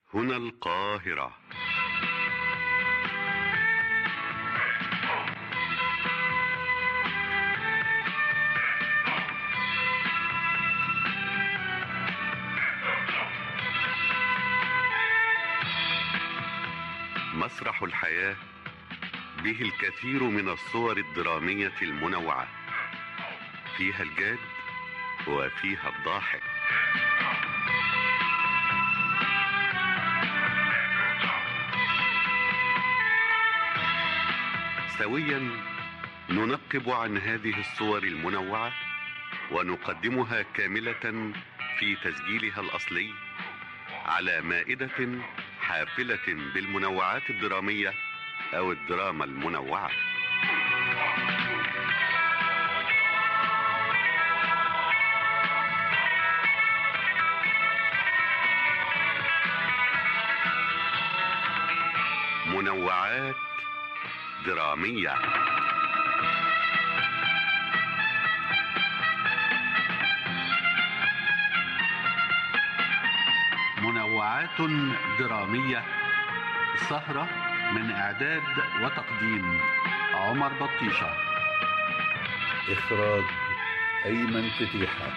هنا القاهرة مسرح الحياة به الكثير من الصور الدرامية المنوعة فيها الجاد وفيها الضاحك سويا ننقب عن هذه الصور المنوعة ونقدمها كاملة في تسجيلها الأصلي على مائدة حافلة بالمنوعات الدرامية أو الدراما المنوعة منوعات درامية منوعات درامية سهرة من إعداد وتقديم عمر بطيشة إخراج أيمن فتيحة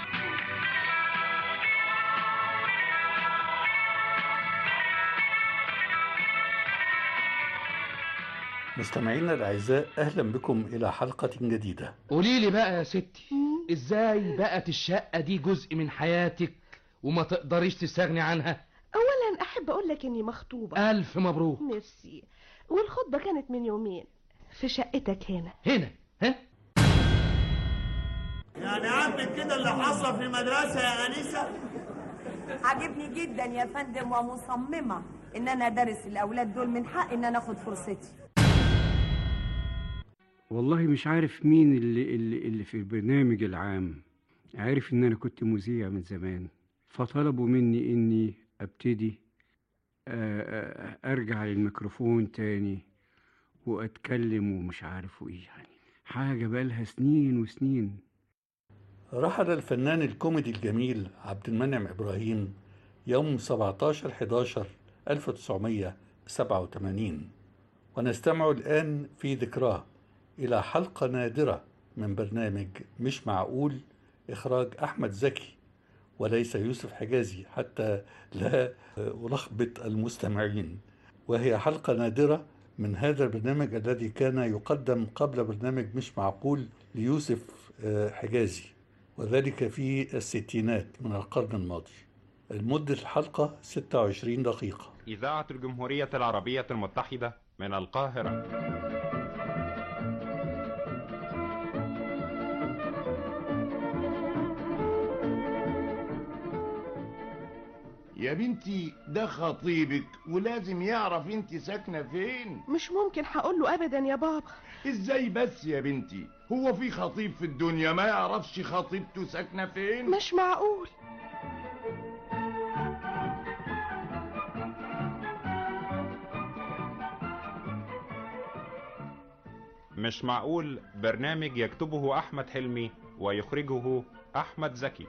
مستمعينا الأعزاء أهلا بكم إلى حلقة جديدة قولي لي بقى يا ستي ازاي بقت الشقة دي جزء من حياتك وما تقدريش تستغني عنها اولا احب اقول لك اني مخطوبه الف مبروك ميرسي والخطبه كانت من يومين في شقتك هنا هنا ها يعني عاجبك كده اللي حصل في المدرسة يا أنيسة؟ عجبني جدا يا فندم ومصممة ان انا ادرس الاولاد دول من حق ان انا اخد فرصتي والله مش عارف مين اللي, اللي, اللي في البرنامج العام عارف ان انا كنت مذيع من زمان فطلبوا مني اني ابتدي آه، آه، ارجع للميكروفون تاني واتكلم ومش عارف ايه يعني حاجة بقالها سنين وسنين رحل الفنان الكوميدي الجميل عبد المنعم إبراهيم يوم 17 11 1987 ونستمع الآن في ذكراه إلى حلقة نادرة من برنامج مش معقول إخراج أحمد زكي وليس يوسف حجازي حتى لا ألخبط المستمعين وهي حلقة نادرة من هذا البرنامج الذي كان يقدم قبل برنامج مش معقول ليوسف آه، حجازي وذلك في الستينات من القرن الماضي المدة الحلقة 26 دقيقة إذاعة الجمهورية العربية المتحدة من القاهرة يا بنتي ده خطيبك ولازم يعرف انت ساكنة فين مش ممكن هقول له ابدا يا بابا ازاي بس يا بنتي هو في خطيب في الدنيا ما يعرفش خطيبته ساكنة فين مش معقول مش معقول برنامج يكتبه أحمد حلمي ويخرجه أحمد زكي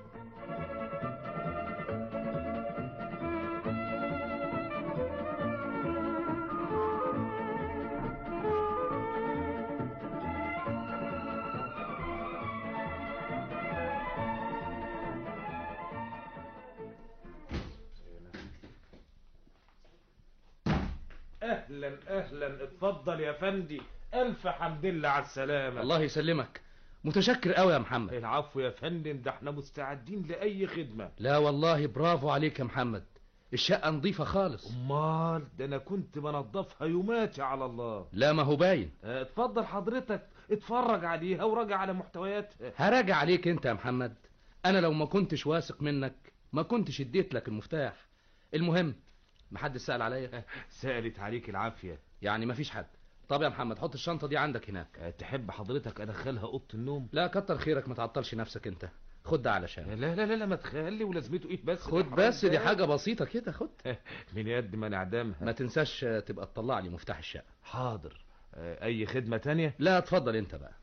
اهلا اهلا اتفضل يا فندي الف حمد لله على السلامه الله يسلمك متشكر قوي يا محمد العفو يا فندم ده احنا مستعدين لاي خدمه لا والله برافو عليك يا محمد الشقة نظيفة خالص امال ده انا كنت بنضفها يوماتي على الله لا ما هو باين اه، اتفضل حضرتك اتفرج عليها وراجع على محتوياتها هراجع عليك انت يا محمد انا لو ما كنتش واثق منك ما كنتش اديت لك المفتاح المهم محدش سأل عليا سألت عليك العافيه يعني مفيش حد طب يا محمد حط الشنطة دي عندك هناك اه، تحب حضرتك ادخلها اوضه النوم لا كتر خيرك ما تعطلش نفسك انت خد ده علشان لا لا لا لا ما تخلي ولازمته ايه بس خد بس دي حاجة بسيطة كده خد من يد ما نعدمها ما تنساش تبقى تطلع لي مفتاح الشقة حاضر اه، اي خدمه تانية لا اتفضل انت بقى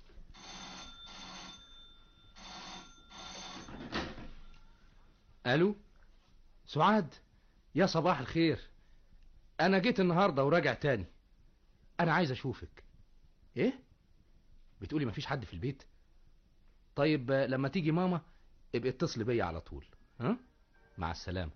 الو سعاد يا صباح الخير انا جيت النهارده وراجع تاني انا عايز اشوفك ايه بتقولي مفيش حد في البيت طيب آه، لما تيجي ماما ابقي اتصلي بيا على طول ها مع السلامه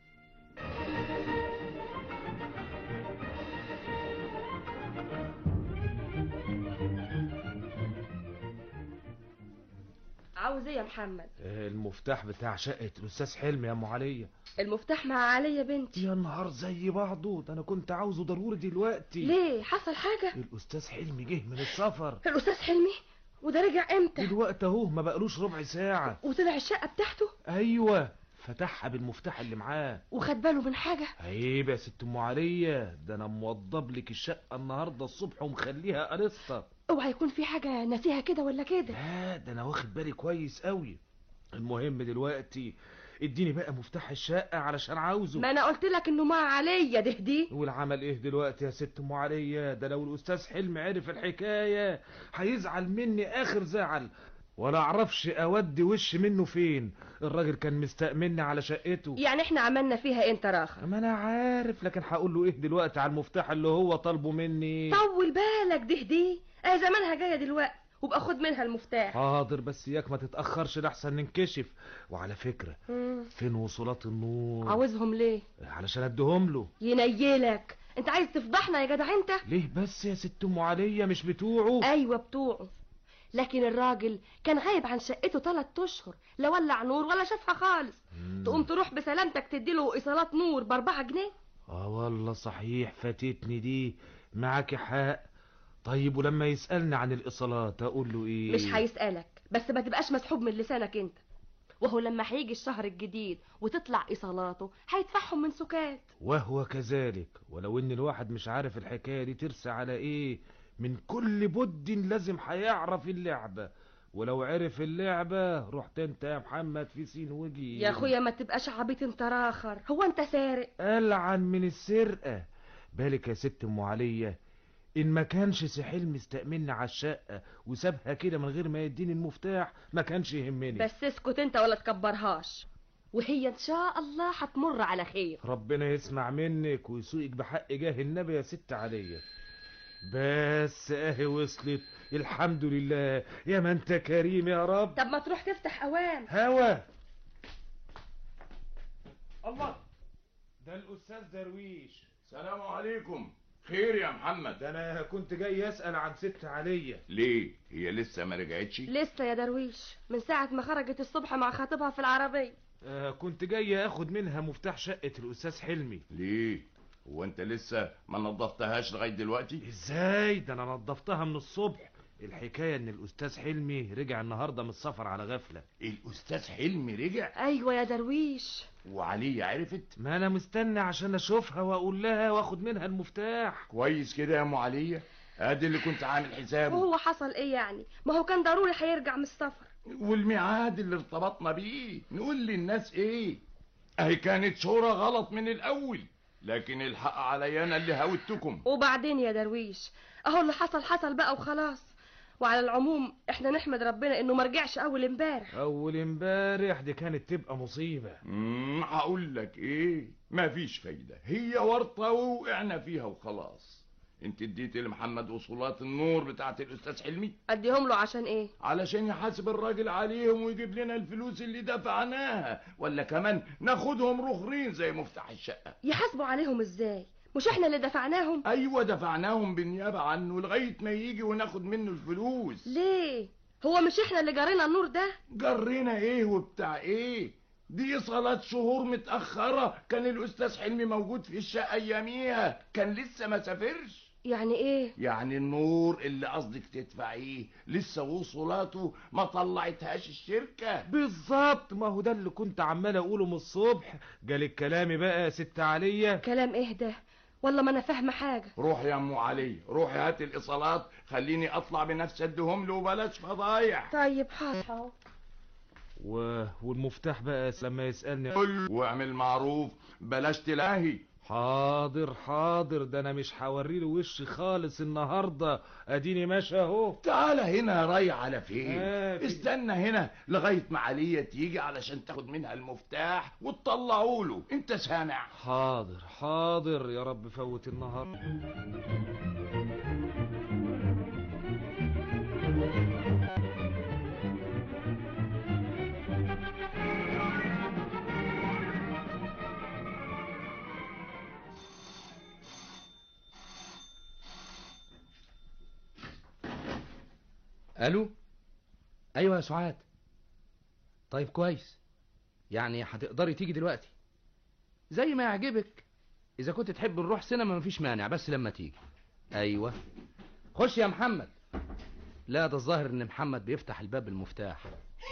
عاوز ايه يا محمد المفتاح بتاع شقة الأستاذ حلمي يا أم عليا المفتاح مع علي يا بنتي يا نهار زي بعضه ده أنا كنت عاوزه ضروري دلوقتي ليه حصل حاجة الأستاذ حلمي جه من السفر الأستاذ حلمي وده رجع امتى دلوقتي أهو ما بقالوش ربع ساعة وطلع الشقة بتاعته أيوة فتحها بالمفتاح اللي معاه وخد باله من حاجة عيب يا ست ام عليا ده انا موضب لك الشقه النهارده الصبح ومخليها قرصه اوعى يكون في حاجة ناسيها كده ولا كده لا ده انا واخد بالي كويس قوي المهم دلوقتي اديني بقى مفتاح الشقه علشان عاوزه ما انا قلت لك انه مع عليا ده دي والعمل ايه دلوقتي يا ست ام عليا ده لو الاستاذ حلمي عرف الحكايه هيزعل مني اخر زعل ولا اعرفش اودي وش منه فين الراجل كان مستأمني على شقته يعني احنا عملنا فيها انت راخر ما انا عارف لكن هقول له ايه دلوقتي على المفتاح اللي هو طالبه مني طول بالك ده دي اه زمانها جاية دلوقتي وابقى خد منها المفتاح حاضر بس اياك ما تتأخرش لحسن ننكشف وعلى فكرة مم. فين وصولات النور عاوزهم ليه علشان اديهم له ينيلك انت عايز تفضحنا يا جدع انت ليه بس يا ست ام عليا مش بتوعه ايوه بتوعه لكن الراجل كان غايب عن شقته تلات اشهر لا ولع نور ولا شافها خالص تقوم تروح بسلامتك تديله ايصالات نور باربعة جنيه اه والله صحيح فاتتني دي معاك حق طيب ولما يسألني عن الايصالات اقول له ايه مش هيسألك بس ما تبقاش مسحوب من لسانك انت وهو لما هيجي الشهر الجديد وتطلع ايصالاته هيدفعهم من سكات وهو كذلك ولو ان الواحد مش عارف الحكاية دي ترسى على ايه من كل بد لازم هيعرف اللعبة ولو عرف اللعبة رحت انت يا محمد في سين وجي يا اخويا ما تبقاش عبيط انت راخر هو انت سارق ألعن من السرقة بالك يا ست ام عليا ان ما كانش سي حلمي استأمني على الشقة وسابها كده من غير ما يديني المفتاح ما كانش يهمني بس اسكت انت ولا تكبرهاش وهي ان شاء الله هتمر على خير ربنا يسمع منك ويسوقك بحق جاه النبي يا ست عليا بس اهي وصلت الحمد لله يا ما انت كريم يا رب طب ما تروح تفتح اوام هوا الله ده الاستاذ درويش السلام عليكم خير يا محمد ده انا كنت جاي اسال عن ست عليا ليه هي لسه ما رجعتش لسه يا درويش من ساعة ما خرجت الصبح مع خطيبها في العربية آه كنت جاي اخد منها مفتاح شقه الاستاذ حلمي ليه هو انت لسه ما نظفتهاش لغايه دلوقتي ازاي ده انا نظفتها من الصبح الحكايه ان الاستاذ حلمي رجع النهارده من السفر على غفله الاستاذ حلمي رجع ايوه يا درويش وعليا عرفت ما انا مستني عشان اشوفها واقول لها واخد منها المفتاح كويس كده يا ام عليا ادي اللي كنت عامل حسابه وهو حصل ايه يعني ما هو كان ضروري هيرجع من السفر والميعاد اللي ارتبطنا بيه نقول للناس ايه اهي كانت شورى غلط من الاول لكن الحق عليا انا اللي هاوتكم وبعدين يا درويش اهو اللي حصل حصل بقى وخلاص وعلى العموم احنا نحمد ربنا انه ما رجعش اول امبارح اول امبارح دي كانت تبقى مصيبه امم هقول لك ايه مفيش فايده هي ورطه ووقعنا فيها وخلاص انت اديتي لمحمد وصولات النور بتاعت الاستاذ حلمي اديهم له عشان ايه علشان يحاسب الراجل عليهم ويجيب لنا الفلوس اللي دفعناها ولا كمان ناخدهم رخرين زي مفتاح الشقه يحاسبوا عليهم ازاي مش احنا اللي دفعناهم ايوه دفعناهم بالنيابه عنه لغايه ما يجي وناخد منه الفلوس ليه هو مش احنا اللي جرينا النور ده جرينا ايه وبتاع ايه دي صلاة شهور متأخرة كان الأستاذ حلمي موجود في الشقة أياميها كان لسه ما سافرش يعني ايه يعني النور اللي قصدك تدفعيه لسه وصولاته ما طلعتهاش الشركة بالظبط ما هو ده اللي كنت عمال اقوله من الصبح جالك كلامي بقى يا ست عليا كلام ايه ده والله ما انا فاهمه حاجه روح يا ام علي روحي هات الايصالات خليني اطلع بنفسي اديهم له وبلاش فضايح طيب حاضر و... والمفتاح بقى لما يسالني قول واعمل معروف بلاش تلاهي حاضر حاضر ده انا مش هوريله وشي خالص النهارده اديني ماشي اهو تعالى هنا يا راي على فين آه، في- استنى هنا لغايه ما علية تيجي علشان تاخد منها المفتاح وتطلعه له انت سامع حاضر حاضر يا رب فوت النهار الو ايوه يا سعاد طيب كويس يعني هتقدري تيجي دلوقتي زي ما يعجبك اذا كنت تحب نروح سينما مفيش مانع بس لما تيجي ايوه خش يا محمد لا ده الظاهر ان محمد بيفتح الباب بالمفتاح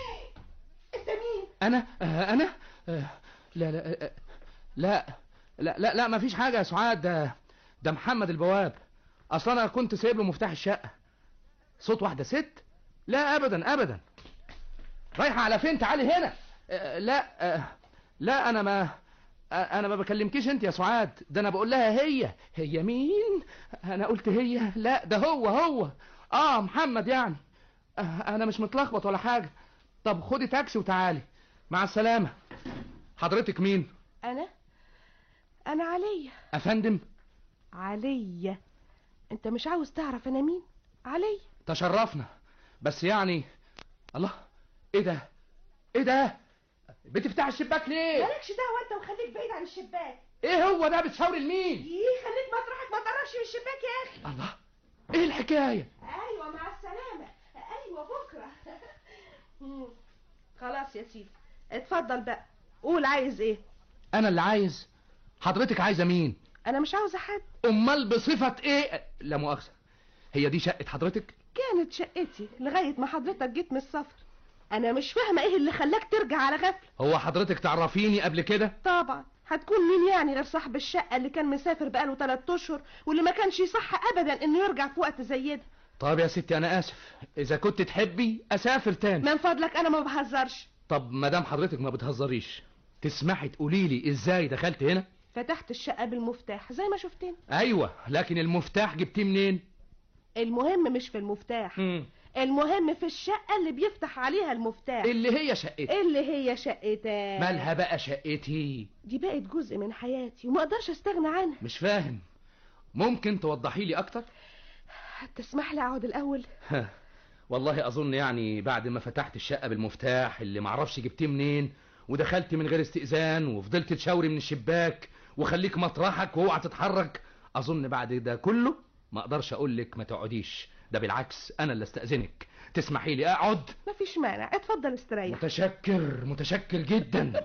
انت مين انا آه انا آه لا لا آه لا لا لا لا مفيش حاجه يا سعاد ده ده محمد البواب اصلا انا كنت سايب له مفتاح الشقه صوت واحده ست لا ابدا ابدا رايحه على فين تعالي هنا آه لا آه لا انا ما آه انا ما بكلمكيش انت يا سعاد ده انا بقول لها هي هي مين انا قلت هي لا ده هو هو اه محمد يعني آه انا مش متلخبط ولا حاجه طب خدي تاكسي وتعالي مع السلامه حضرتك مين انا انا عليا افندم عليا انت مش عاوز تعرف انا مين عليا تشرفنا بس يعني الله ايه ده ايه ده بتفتح الشباك ليه مالكش دعوه انت وخليك بعيد عن الشباك ايه هو ده بتشاور لمين ايه خليك مطرحك ما تقربش من الشباك يا اخي الله ايه الحكايه ايوه مع السلامه ايوه بكره مم. خلاص يا سيدي اتفضل بقى قول عايز ايه انا اللي عايز حضرتك عايزه مين انا مش عاوزه حد امال بصفه ايه لا مؤاخذه هي دي شقه حضرتك كانت شقتي لغايه ما حضرتك جيت من السفر انا مش فاهمه ايه اللي خلاك ترجع على غفله هو حضرتك تعرفيني قبل كده طبعا هتكون مين يعني غير صاحب الشقه اللي كان مسافر بقاله 3 اشهر واللي ما كانش يصح ابدا انه يرجع في وقت زي ده طب يا ستي انا اسف اذا كنت تحبي اسافر تاني من فضلك انا ما بهزرش طب ما دام حضرتك ما بتهزريش تسمحي تقولي لي ازاي دخلت هنا فتحت الشقه بالمفتاح زي ما شفتني ايوه لكن المفتاح جبتيه منين المهم مش في المفتاح مم. المهم في الشقه اللي بيفتح عليها المفتاح اللي هي شقتي اللي هي شقتك مالها بقى شقتي دي بقت جزء من حياتي وما اقدرش استغنى عنها مش فاهم ممكن توضحي لي اكتر تسمح لي اقعد الاول والله اظن يعني بعد ما فتحت الشقه بالمفتاح اللي معرفش جبتيه منين ودخلت من غير استئذان وفضلت تشاوري من الشباك وخليك مطرحك واوعى تتحرك اظن بعد ده كله ما اقدرش اقول لك ما تقعديش ده بالعكس انا اللي استاذنك تسمحي لي اقعد مفيش مانع اتفضل استريح متشكر متشكر جدا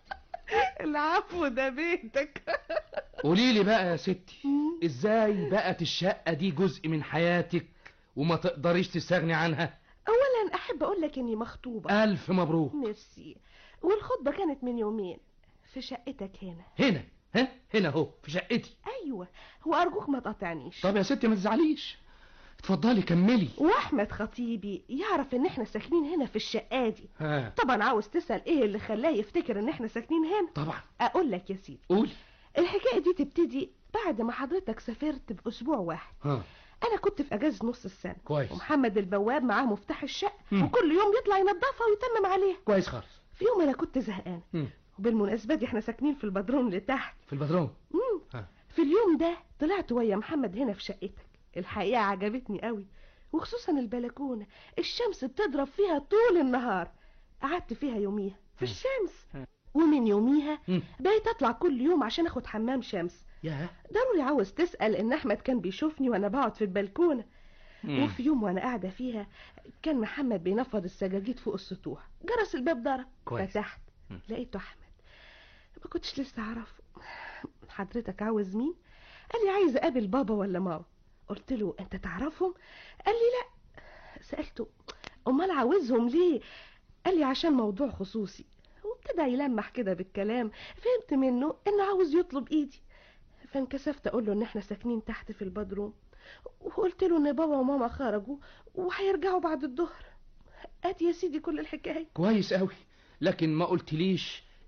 العفو ده بيتك قولي لي بقى يا ستي ازاي بقت الشقه دي جزء من حياتك وما تقدريش تستغني عنها اولا احب اقول لك اني مخطوبه الف مبروك ميرسي والخطبه كانت من يومين في شقتك هنا هنا ها هنا اهو في شقتي ايوه وارجوك ما تقاطعنيش طب يا ستي ما تزعليش اتفضلي كملي واحمد خطيبي يعرف ان احنا ساكنين هنا في الشقه دي ها طبعا عاوز تسال ايه اللي خلاه يفتكر ان احنا ساكنين هنا طبعا اقول لك يا سيدي قولي الحكايه دي تبتدي بعد ما حضرتك سافرت باسبوع واحد ها انا كنت في اجازه نص السنه كويس. ومحمد البواب معاه مفتاح الشقه مم. وكل يوم يطلع ينظفها ويتمم عليها كويس خالص في يوم انا كنت زهقانه مم. وبالمناسبه دي احنا ساكنين في البدروم اللي تحت في البدروم مم. ها. في اليوم ده طلعت ويا محمد هنا في شقتك الحقيقه عجبتني قوي وخصوصا البلكونه الشمس بتضرب فيها طول النهار قعدت فيها يوميها في مم. الشمس ومن يوميها مم. بقيت اطلع كل يوم عشان اخد حمام شمس يا ضروري عاوز تسال ان احمد كان بيشوفني وانا بقعد في البلكونه مم. وفي يوم وانا قاعده فيها كان محمد بينفض السجاجيد فوق السطوح جرس الباب ضرب كويس. فتحت مم. لقيته احمد ما كنتش لسه اعرفه حضرتك عاوز مين قال لي عايز اقابل بابا ولا ماما قلت له انت تعرفهم قال لي لا سالته امال عاوزهم ليه قال لي عشان موضوع خصوصي وابتدى يلمح كده بالكلام فهمت منه انه عاوز يطلب ايدي فانكسفت اقول له ان احنا ساكنين تحت في البدروم وقلت له ان بابا وماما خرجوا وهيرجعوا بعد الظهر ادي يا سيدي كل الحكايه كويس قوي لكن ما قلتليش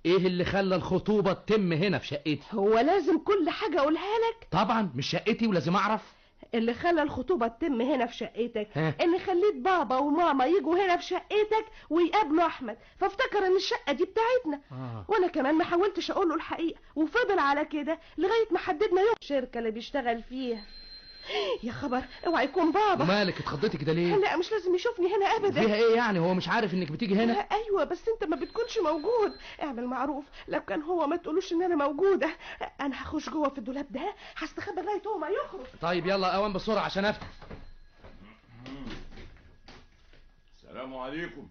ايه اللي خلى الخطوبة تتم هنا في شقتي هو لازم كل حاجة اقولها لك طبعا مش شقتي ولازم اعرف اللي خلى الخطوبة تتم هنا في شقتك ها؟ ان خليت بابا وماما يجوا هنا في شقتك ويقابلوا احمد فافتكر ان الشقة دي بتاعتنا آه. وانا كمان ما حاولتش اقول له الحقيقة وفضل على كده لغاية ما حددنا يوم الشركة اللي بيشتغل فيها يا خبر اوعى يكون بابا مالك اتخضيتي كده ليه لا مش لازم يشوفني هنا ابدا فيها ايه يعني هو مش عارف انك بتيجي هنا لا ايوه بس انت ما بتكونش موجود اعمل معروف لو كان هو ما تقولوش ان انا موجوده انا هخش جوه في الدولاب ده هستخبى لغايه هو ما يخرج طيب يلا اوان بسرعة عشان افتح السلام عليكم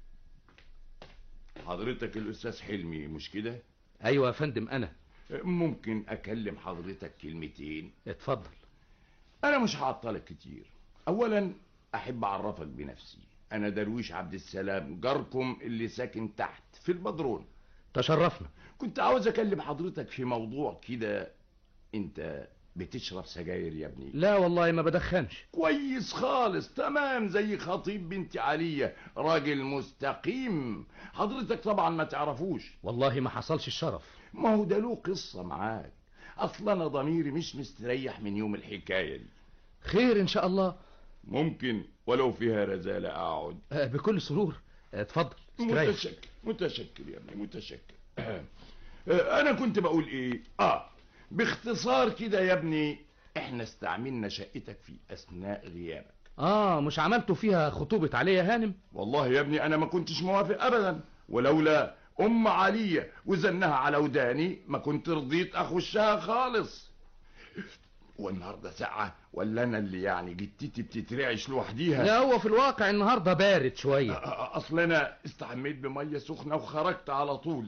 حضرتك الاستاذ حلمي مش كده ايوه يا فندم انا ممكن اكلم حضرتك كلمتين اتفضل انا مش هعطلك كتير اولا احب اعرفك بنفسي انا درويش عبد السلام جاركم اللي ساكن تحت في البدرون تشرفنا كنت عاوز اكلم حضرتك في موضوع كده انت بتشرب سجاير يا ابني لا والله ما بدخنش كويس خالص تمام زي خطيب بنتي علية راجل مستقيم حضرتك طبعا ما تعرفوش والله ما حصلش الشرف ما هو ده له قصة معاك اصلا انا ضميري مش مستريح من يوم الحكاية دي خير ان شاء الله ممكن ولو فيها رزالة اقعد آه، بكل سرور آه، اتفضل استريح متشكر متشكر يا ابني متشكر آه، انا كنت بقول ايه اه باختصار كده يا ابني احنا استعملنا شقتك في اثناء غيابك اه مش عملتوا فيها خطوبة علي يا هانم والله يا ابني انا ما كنتش موافق ابدا ولولا ام علية وزنها على وداني ما كنت رضيت اخشها خالص والنهارده ساعة ولا انا اللي يعني جتتي بتترعش لوحديها لا هو في الواقع النهارده بارد شوية اصل انا استحميت بميه سخنه وخرجت على طول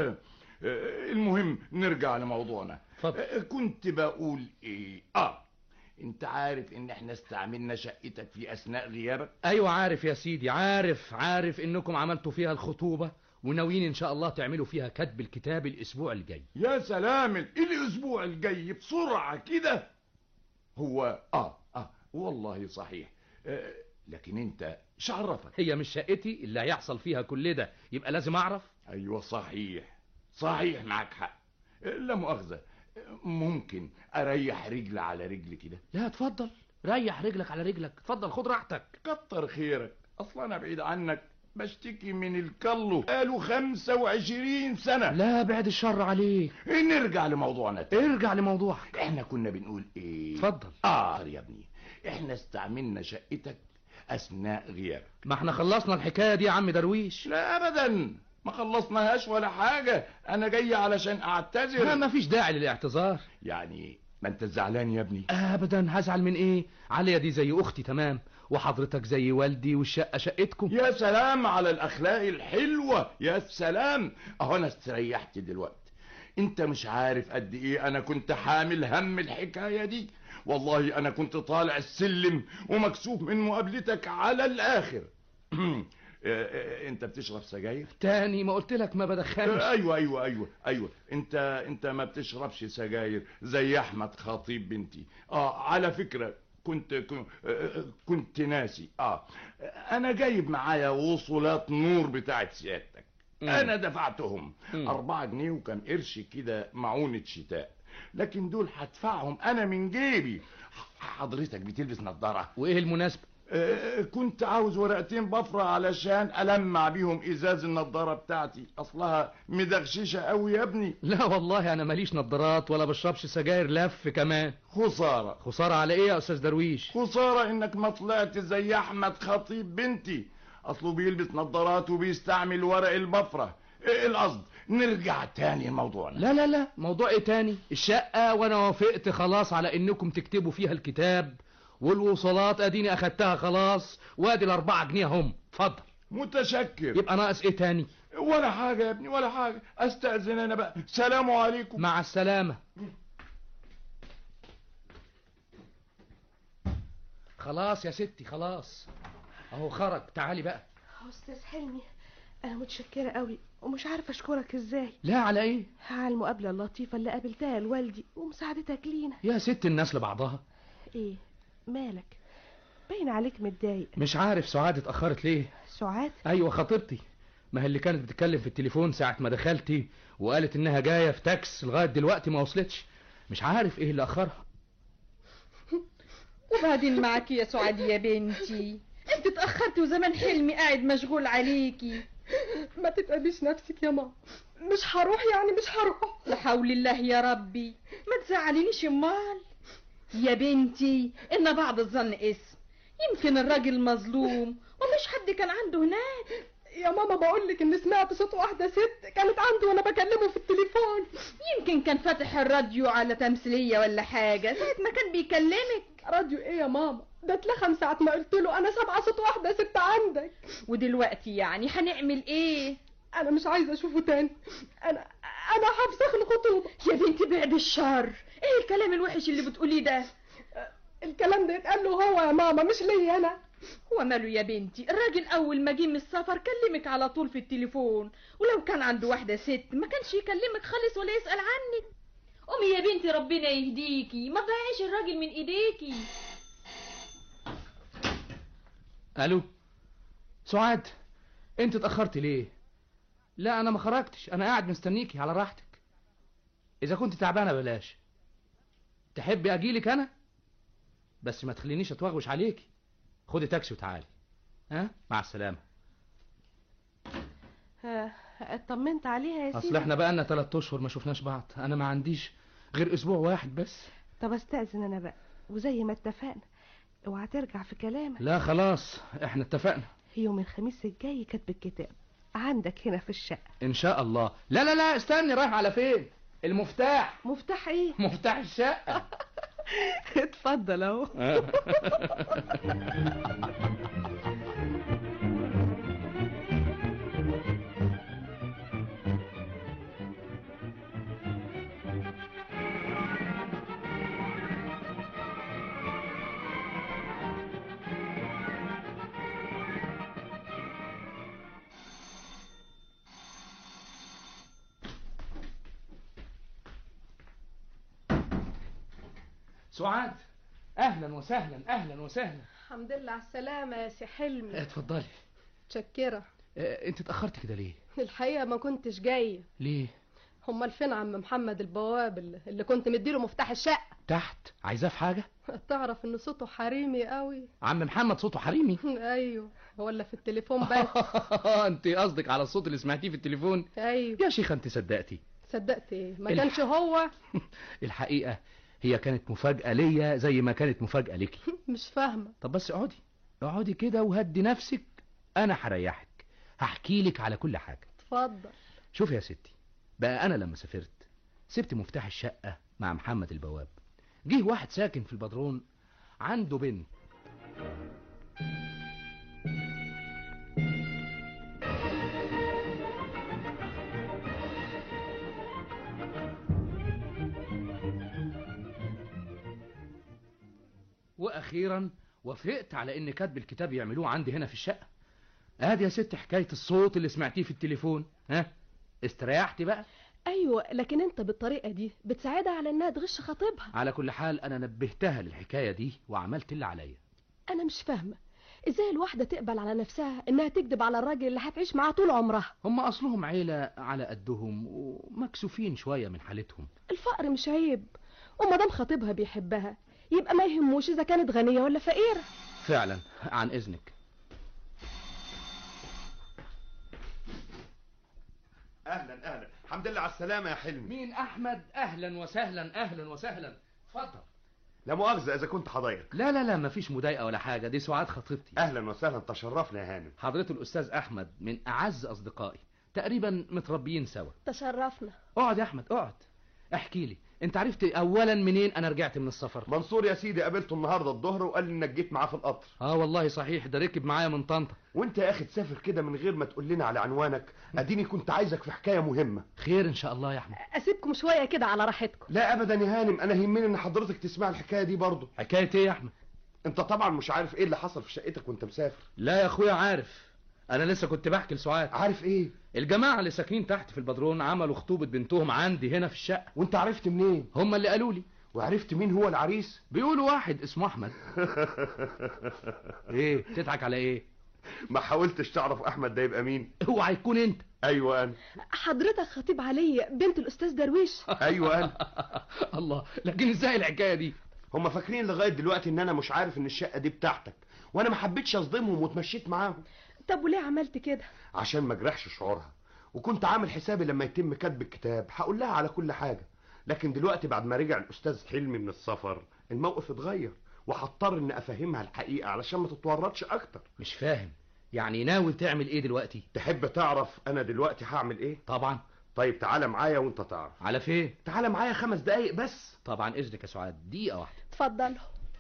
المهم نرجع لموضوعنا اتفضل. كنت بقول ايه اه انت عارف ان احنا استعملنا شقتك في اثناء غيابك ايوه عارف يا سيدي عارف عارف انكم عملتوا فيها الخطوبة وناويين ان شاء الله تعملوا فيها كتب الكتاب الاسبوع الجاي يا سلام الاسبوع الجاي بسرعه كده هو اه اه والله صحيح آه لكن انت شعرفك هي مش شقتي اللي هيحصل فيها كل ده يبقى لازم اعرف ايوه صحيح صحيح معك حق لا مؤاخذة ممكن اريح رجل على رجل كده لا اتفضل ريح رجلك على رجلك اتفضل خد راحتك كتر خيرك اصلا انا بعيد عنك بشتكي من الكلو قالوا خمسة وعشرين سنة لا بعد الشر عليك نرجع لموضوعنا تاني ارجع لموضوعك احنا كنا بنقول ايه اتفضل اه يا ابني احنا استعملنا شقتك اثناء غيابك ما احنا خلصنا الحكاية دي يا عم درويش لا ابدا ما خلصناهاش ولا حاجة انا جاي علشان لا اعتذر ما فيش داعي للاعتذار يعني ما انت زعلان يا ابني ابدا هزعل من ايه عليا دي زي اختي تمام وحضرتك زي والدي والشقة شقتكم يا سلام على الاخلاق الحلوة يا سلام اهو انا استريحت دلوقتي انت مش عارف قد ايه انا كنت حامل هم الحكاية دي والله انا كنت طالع السلم ومكسوف من مقابلتك على الاخر انت بتشرب سجاير تاني ما قلت لك ما بدخنش ايوه ايوه ايوه ايوه انت انت ما بتشربش سجاير زي احمد خطيب بنتي اه على فكره كنت كنت, كنت ناسي اه انا جايب معايا وصولات نور بتاعت سيادتك مم. انا دفعتهم مم. أربعة جنيه وكم قرش كده معونة شتاء لكن دول هدفعهم انا من جيبي حضرتك بتلبس نظارة وايه المناسبة آه، كنت عاوز ورقتين بفرة علشان ألمع بيهم إزاز النضارة بتاعتي أصلها مدغششة قوي يا ابني لا والله انا ماليش نظارات ولا بشربش سجاير لف كمان خسارة خسارة على ايه يا استاذ درويش خسارة إنك ما طلعت زي أحمد خطيب بنتي أصله بيلبس نظارات وبيستعمل ورق البفرة إيه القصد نرجع تاني لموضوعنا لا لا لا موضوع ايه تاني الشقة وانا وافقت خلاص على انكم تكتبوا فيها الكتاب والوصولات اديني اخدتها خلاص وادي الاربعة جنيه هم اتفضل متشكر يبقى ناقص ايه تاني ولا حاجة يا ابني ولا حاجة أستأذن أنا بقى سلام عليكم مع السلامة خلاص يا ستي خلاص اهو خرج تعالي بقى استاذ حلمي انا متشكره قوي ومش عارفه اشكرك ازاي لا على ايه على المقابله اللطيفه اللي قابلتها لوالدي ومساعدتك لينا يا ست الناس لبعضها ايه مالك باين عليك متضايق مش عارف سعاد اتأخرت ليه سعاد ايوه خطيبتي ما هي اللي كانت بتتكلم في التليفون ساعة ما دخلتي وقالت انها جاية في تاكس لغاية دلوقتي ما وصلتش مش عارف ايه اللي اخرها وبعدين معك يا سعاد يا بنتي انت اتأخرتي وزمان حلمي قاعد مشغول عليكي ما تتعبيش نفسك يا ماما مش هروح يعني مش هروح لا حول الله يا ربي ما تزعلينيش امال يا بنتي ان بعض الظن اسم يمكن الراجل مظلوم ومش حد كان عنده هناك يا ماما بقول لك ان سمعت صوت واحده ست كانت عنده وانا بكلمه في التليفون يمكن كان فاتح الراديو على تمثيليه ولا حاجه ساعه ما كان بيكلمك راديو ايه يا ماما ده اتلخم ساعه ما قلت له انا سامعه صوت واحده ست عندك ودلوقتي يعني هنعمل ايه انا مش عايزه اشوفه تاني انا انا هفسخ الخطوبه يا بنتي بعد الشر ايه الكلام الوحش اللي بتقوليه ده الكلام ده يتقال له هو يا ماما مش ليا انا هو ماله يا بنتي الراجل اول ما جه من السفر كلمك على طول في التليفون ولو كان عنده واحده ست ما كانش يكلمك خالص ولا يسال عنك قومي يا بنتي ربنا يهديكي ما تضيعيش الراجل من ايديكي الو سعاد انت اتاخرت ليه لا انا ما خرجتش انا قاعد مستنيكي على راحتك اذا كنت تعبانه بلاش تحبي اجيلك انا بس ما تخلينيش اتوغوش عليكي خدي تاكسي وتعالي ها مع السلامه ها اطمنت عليها يا اصل سيدي احنا بقالنا ثلاث اشهر ما شفناش بعض انا ما عنديش غير اسبوع واحد بس طب استاذن انا بقى وزي ما اتفقنا اوعى ترجع في كلامك لا خلاص احنا اتفقنا يوم الخميس الجاي كاتب الكتاب عندك هنا في الشقه ان شاء الله لا لا لا استني رايح على فين المفتاح مفتاح ايه مفتاح الشقه اتفضل اهو سعاد اهلا وسهلا اهلا وسهلا الحمد لله على السلامة يا سي حلمي اتفضلي متشكرة اه انت اتاخرت كده ليه الحقيقة ما كنتش جاية ليه امال فين عم محمد البواب اللي- اللي كنت مديله مفتاح الشقة تحت عايزاه في حاجه تعرف ان صوته حريمي قوي عم محمد صوته حريمي ايوه ولا في التليفون بس انت قصدك على الصوت اللي سمعتيه في التليفون ايوه يا شيخه انت صدقتي صدقت ايه ما الح- كانش هو الحقيقه هي كانت مفاجاه ليا زي ما كانت مفاجاه ليكي مش فاهمة طب بس اقعدي اقعدي كده وهدي نفسك انا هريحك هحكي لك على كل حاجه اتفضل شوف يا ستي بقى انا لما سافرت سبت مفتاح الشقه مع محمد البواب جه واحد ساكن في البدرون عنده بنت واخيرا وافقت على ان كاتب الكتاب يعملوه عندي هنا في الشقه ادي يا ست حكايه الصوت اللي سمعتيه في التليفون ها استريحتي بقى ايوه لكن انت بالطريقة دي بتساعدها على انها تغش خطيبها على كل حال انا نبهتها للحكايه دي وعملت اللي عليا انا مش فاهمة ازاي الواحدة تقبل على نفسها انها تكذب على الراجل اللي هتعيش معاه طول عمرها هم اصلهم عيله على قدهم ومكسوفين شويه من حالتهم الفقر مش عيب وما دام خطيبها بيحبها يبقى ما يهموش اذا كانت غنية ولا فقيرة فعلا عن اذنك اهلا اهلا الحمد لله على السلامه يا حلمي مين احمد اهلا وسهلا اهلا وسهلا اتفضل لا مؤاخذه اذا كنت حضايق لا لا لا مفيش مضايقه ولا حاجه دي سعاد خطيبتي اهلا وسهلا تشرفنا يا هانم حضرته الاستاذ احمد من اعز اصدقائي تقريبا متربيين سوا تشرفنا اقعد يا احمد اقعد احكي لي انت عرفت اولا منين انا رجعت من السفر منصور يا سيدي قابلته النهارده الظهر وقال لي انك جيت معاه في القطر اه والله صحيح ده ركب معايا من طنطا وانت يا اخي تسافر كده من غير ما تقول لنا على عنوانك اديني كنت عايزك في حكايه مهمه خير ان شاء الله يا احمد اسيبكم شوية كده على راحتكم لا ابدا يا هانم انا يهمني ان حضرتك تسمع الحكايه دي برضه حكايه ايه يا احمد انت طبعا مش عارف ايه اللي حصل في شقتك وانت مسافر لا يا اخويا عارف انا لسه كنت بحكي لسعاد عارف ايه الجماعه اللي ساكنين تحت في البدرون عملوا خطوبه بنتهم عندي هنا في الشقه وانت عرفت منين هم اللي قالوا لي وعرفت مين هو العريس بيقولوا واحد اسمه احمد ايه تضحك على ايه ما حاولتش تعرف احمد ده يبقى مين اوعى يكون انت ايوه انا حضرتك خطيب علي بنت الاستاذ درويش ايوه انا الله لكن ازاي الحكايه دي هما فاكرين لغايه دلوقتي ان انا مش عارف ان الشقه دي بتاعتك وانا ما حبيتش اصدمهم واتمشيت معاهم طب وليه عملت كده عشان ما اجرحش شعورها وكنت عامل حسابي لما يتم كتب الكتاب هقول لها على كل حاجه لكن دلوقتي بعد ما رجع الاستاذ حلمي من السفر الموقف اتغير وهضطر ان افهمها الحقيقه علشان ما تتورطش اكتر مش فاهم يعني ناوي تعمل ايه دلوقتي تحب تعرف انا دلوقتي هعمل ايه طبعا طيب تعالى معايا وانت تعرف على فين تعالى معايا خمس دقايق بس طبعا اذنك يا سعاد دقيقه واحده اتفضلوا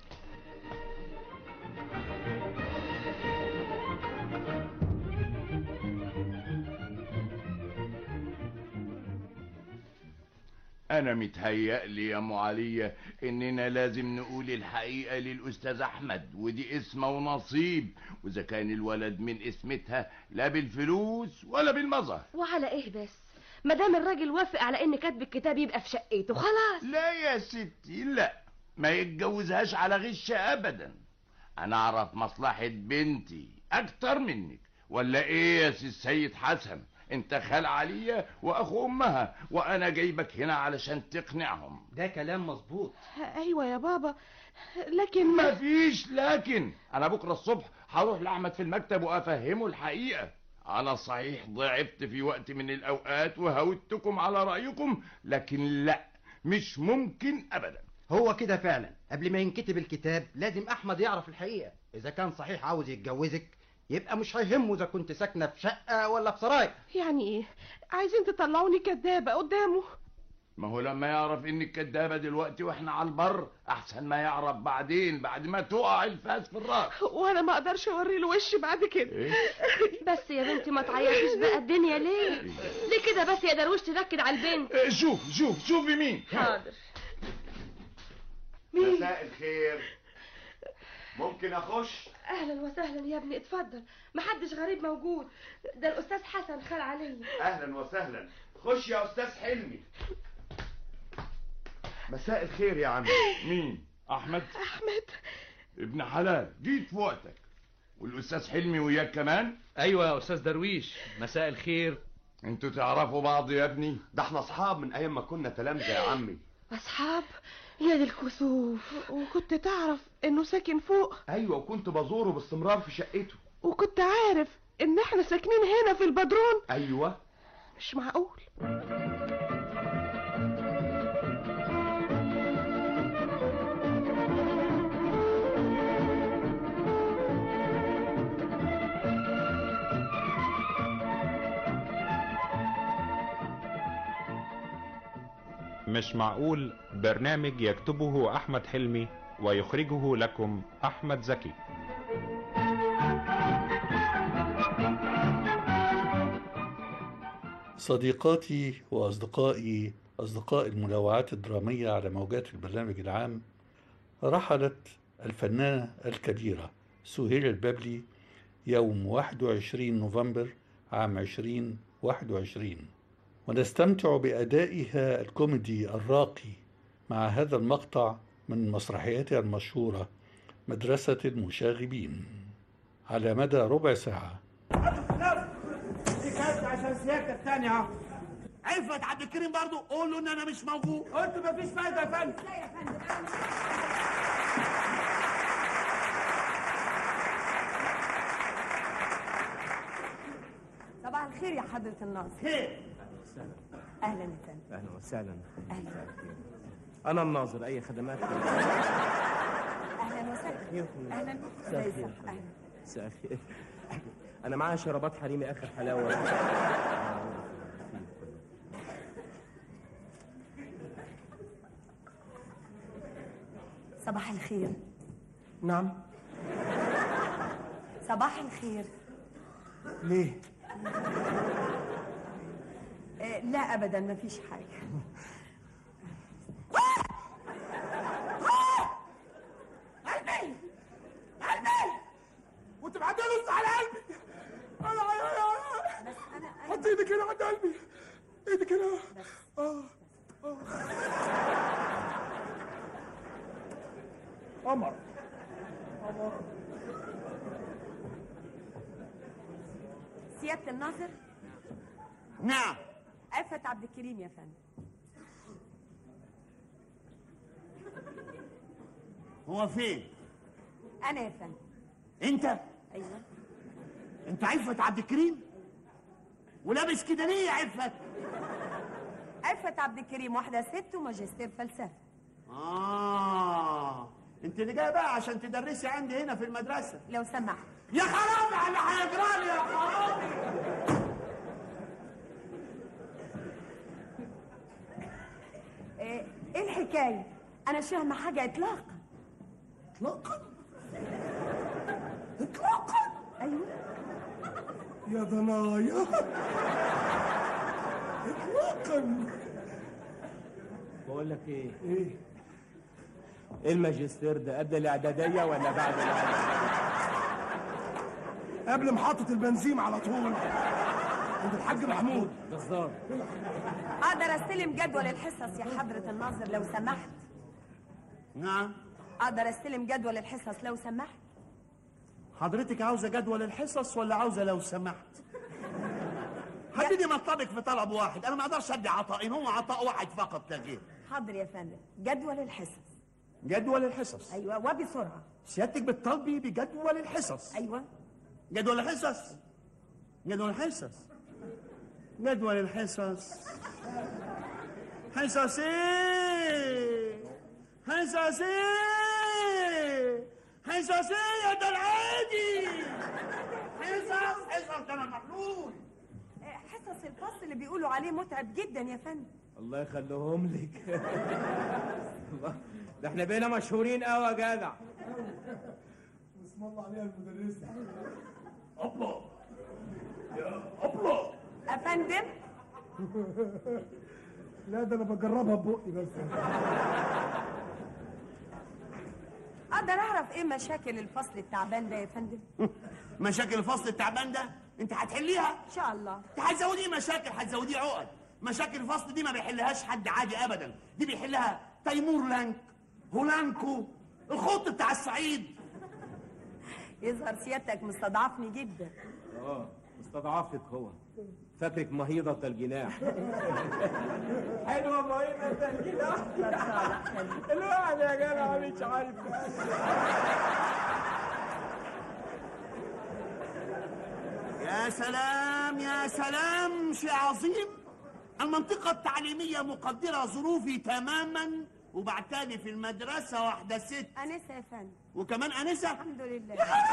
انا متهيألي يا ام علية اننا لازم نقول الحقيقة للاستاذ احمد ودي اسمه ونصيب واذا كان الولد من اسمتها لا بالفلوس ولا بالمظهر وعلى ايه بس ما دام الراجل وافق على ان كتب الكتاب يبقى في شقته خلاص لا يا ستي لا ما يتجوزهاش على غش ابدا انا اعرف مصلحة بنتي اكتر منك ولا ايه يا سي السيد حسن انت خال عليا واخو امها وانا جايبك هنا علشان تقنعهم ده كلام مظبوط ايوه يا بابا لكن مفيش لكن انا بكره الصبح هروح لاحمد في المكتب وافهمه الحقيقه انا صحيح ضعفت في وقت من الاوقات وهودتكم على رايكم لكن لا مش ممكن ابدا هو كده فعلا قبل ما ينكتب الكتاب لازم احمد يعرف الحقيقه اذا كان صحيح عاوز يتجوزك يبقى مش هيهمه اذا كنت ساكنه في شقه ولا في سراي يعني ايه عايزين تطلعوني كدابه قدامه ما هو لما يعرف انك كدابه دلوقتي واحنا على البر احسن ما يعرف بعدين بعد ما تقع الفاس في الراس وانا ما اقدرش اوري له وشي بعد كده إيه؟ بس يا بنتي ما تعيطيش بقى الدنيا ليه ليه كده بس يا درويش تنكد على البنت إيه، شوف شوف شوفي مين حاضر مساء الخير ممكن اخش اهلا وسهلا يا ابني اتفضل محدش غريب موجود ده الاستاذ حسن خال علي اهلا وسهلا خش يا استاذ حلمي مساء الخير يا عم مين احمد احمد ابن حلال جيت في وقتك والاستاذ حلمي وياك كمان ايوه يا استاذ درويش مساء الخير انتوا تعرفوا بعض يا ابني ده احنا اصحاب من ايام ما كنا تلامذه يا عمي اصحاب يا دي الكسوف وكنت تعرف انه ساكن فوق ايوه وكنت بزوره باستمرار في شقته وكنت عارف ان احنا ساكنين هنا في البدرون ايوه مش معقول مش معقول برنامج يكتبه أحمد حلمي ويخرجه لكم أحمد زكي صديقاتي وأصدقائي أصدقاء المنوعات الدرامية على موجات البرنامج العام رحلت الفنانة الكبيرة سهير البابلي يوم 21 نوفمبر عام 2021 ونستمتع بأدائها الكوميدي الراقي مع هذا المقطع من مسرحياتها المشهورة مدرسة المشاغبين على مدى ربع ساعة دي كارت عشان سيادتك تاني اهو عفت عبد الكريم برضو قول له ان انا مش موجود قلت مفيش فايده يا فندم لا يا فندم صباح الخير يا حضرة الناصر خير أهلا يا فندم اهلا وسهلا أهلا انا الناظر اي خدمات أهلا وسهلا أهلا مساء زي الخير. الفل. أهلا مساء الخير انا معايا شرابات حريمي اخر حلاوه صباح الخير نعم صباح الخير ليه آه، لا أبدا مفيش حاجة قلبي قلبي وانت معدي نص على قلبي انا بس انا حط ايدك هنا عند قلبي ايدك هنا اه اه قمر قمر سيادة الناظر نعم عفت عبد الكريم يا فندم هو فين انا يا فندم انت ايوه انت عفت عبد الكريم ولابس كده ليه يا عفت عفت عبد الكريم واحدة ست وماجستير فلسفة اه انت اللي جايه بقى عشان تدرسي عندي هنا في المدرسه لو سمحت يا خرابي على اللي هيجرالي يا خرابي ايه إيه الحكاية انا مش فاهمة حاجة اطلاقا اطلاقا اطلاقا ايوه يا ضنايا اطلاقا بقول لك ايه ايه ايه الماجستير ده قبل الاعداديه ولا بعد الاعداديه قبل محطة البنزين على طول عند الحاج محمود بالظبط اقدر استلم جدول الحصص يا حضرة الناظر لو سمحت نعم اقدر استلم جدول الحصص لو سمحت حضرتك عاوزه جدول الحصص ولا عاوزه لو سمحت حددي مطلبك في طلب واحد انا ما اقدرش ادي عطائين هو عطاء واحد فقط لا غير حاضر يا فندم جدول الحصص جدول الحصص ايوه وبسرعة سيادتك بتطالبي بجدول الحصص ايوه جدول الحصص جدول الحصص جدول الحصص حصص ايه حصص ايه حصص ايه يا ده العادي حصص حصص ده انا مخلول إيه، حصص الفصل اللي بيقولوا عليه متعب جدا يا فندم الله يخليهم لك الله، ده احنا بقينا مشهورين قوي يا جدع اسم الله عليها المدرسة أبلة يا أبلة افندم لا ده انا بجربها ببقي بس اقدر اعرف ايه مشاكل الفصل التعبان ده يا فندم مشاكل الفصل التعبان ده انت هتحليها ان شاء الله انت هتزوديه مشاكل هتزوديه عقد مشاكل الفصل دي ما بيحلهاش حد عادي ابدا دي بيحلها تيمور لانك هولانكو الخط بتاع الصعيد يظهر سيادتك مستضعفني جدا اه استضعفك هو فاكرك مهيضة الجناح حلوة مهيضة الجناح الواحد يا جدع مش عارف يا سلام يا سلام شيء عظيم المنطقة التعليمية مقدرة ظروفي تماما وبعتالي في المدرسة واحدة ست انسه يا فندم وكمان أنسة الحمد لله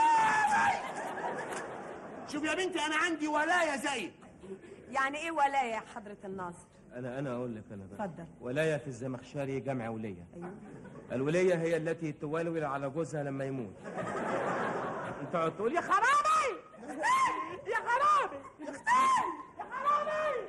شوف يا بنتي أنا عندي ولاية زيك يعني ايه ولاية يا حضرة الناصر انا انا اقول لك انا بقى اتفضل ولاية في الزمخشري جمع ولية ايوه الولية هي التي تولول على جوزها لما يموت انت تقعد تقول يا خرابي يا خرابي يا خرابي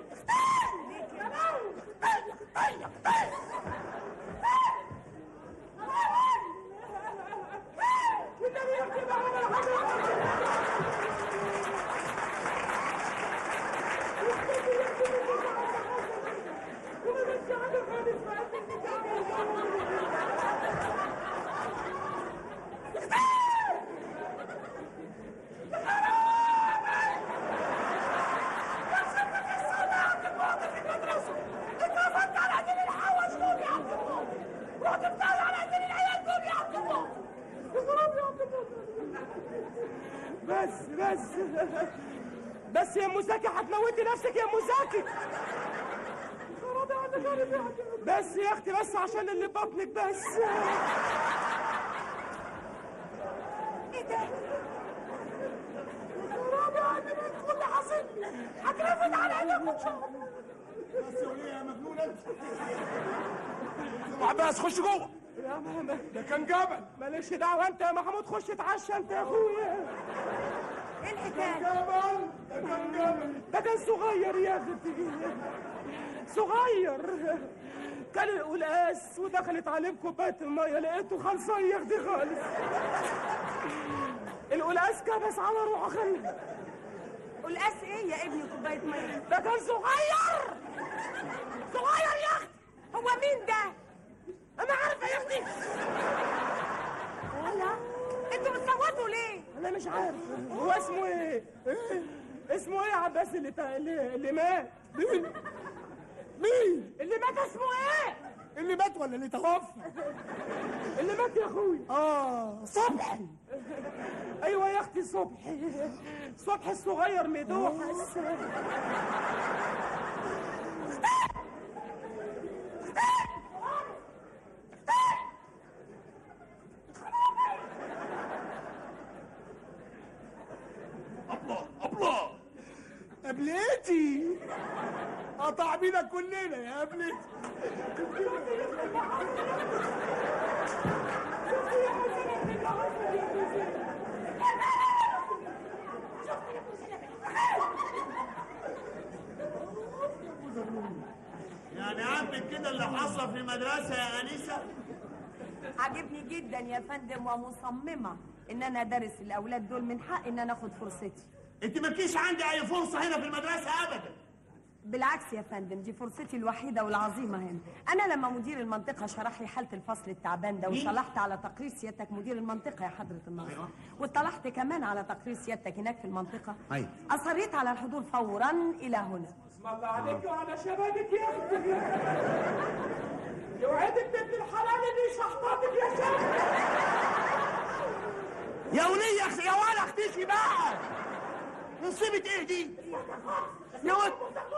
بس بس بس يا مزاكي هتموتي نفسك يا مزاكي بس يا اختي بس عشان اللي بطنك بس ايه ده خرابي عندي بنت كل حصلني هترفد على ايدك ان شاء الله بس يا وليه يا مجنون انت عباس خش جوه يا ماما ده كان جبل مالكش دعوه انت يا محمود خش اتعشى انت يا اخويا ايه الحكاية جبل ده كان جبل ده كان صغير يا اختي صغير كان القلقاس ودخلت عليه بكوبايه الميه لقيته خلصان يا اختي خالص القلقاس كبس على روحه خلي قلقاس ايه يا ابني كوباية مية ده كان صغير صغير يا اختي هو مين ده انا عارفه يا اختي الله انتوا بتصوتوا ليه انا مش عارف هو اسمه ايه اسمه ايه يا عباس اللي تا... اللي, اللي مات مين مين اللي مات اسمه ايه اللي مات ولا اللي توفى اللي مات يا اخوي اه صبحي ايوه يا اختي صبحي صبحي الصغير مدوحس الله الله قبلتي قطع بينا كلنا يا قبلتي يعني عندك كده اللي حصل في المدرسة يا أنيسة عجبني جدا يا فندم ومصممة ان انا ادرس الاولاد دول من حق ان انا اخد فرصتي انت مالكيش عندي اي فرصة هنا في المدرسة ابدا بالعكس يا فندم دي فرصتي الوحيدة والعظيمة هنا أنا لما مدير المنطقة شرح لي حالة الفصل التعبان ده مين؟ وطلعت على تقرير سيادتك مدير المنطقة يا حضرة الناظر أيوة. واطلعت كمان على تقرير سيادتك هناك في المنطقة أيوة. أصريت على الحضور فورا إلى هنا اسم الله عليك وعلى شبابك يا اختي يوعدك بنت الحلال اللي شحطاتك يا شيخ يا ولية يا اختي يا ولا اختيشي بقى نصيبة ايه دي يا ولد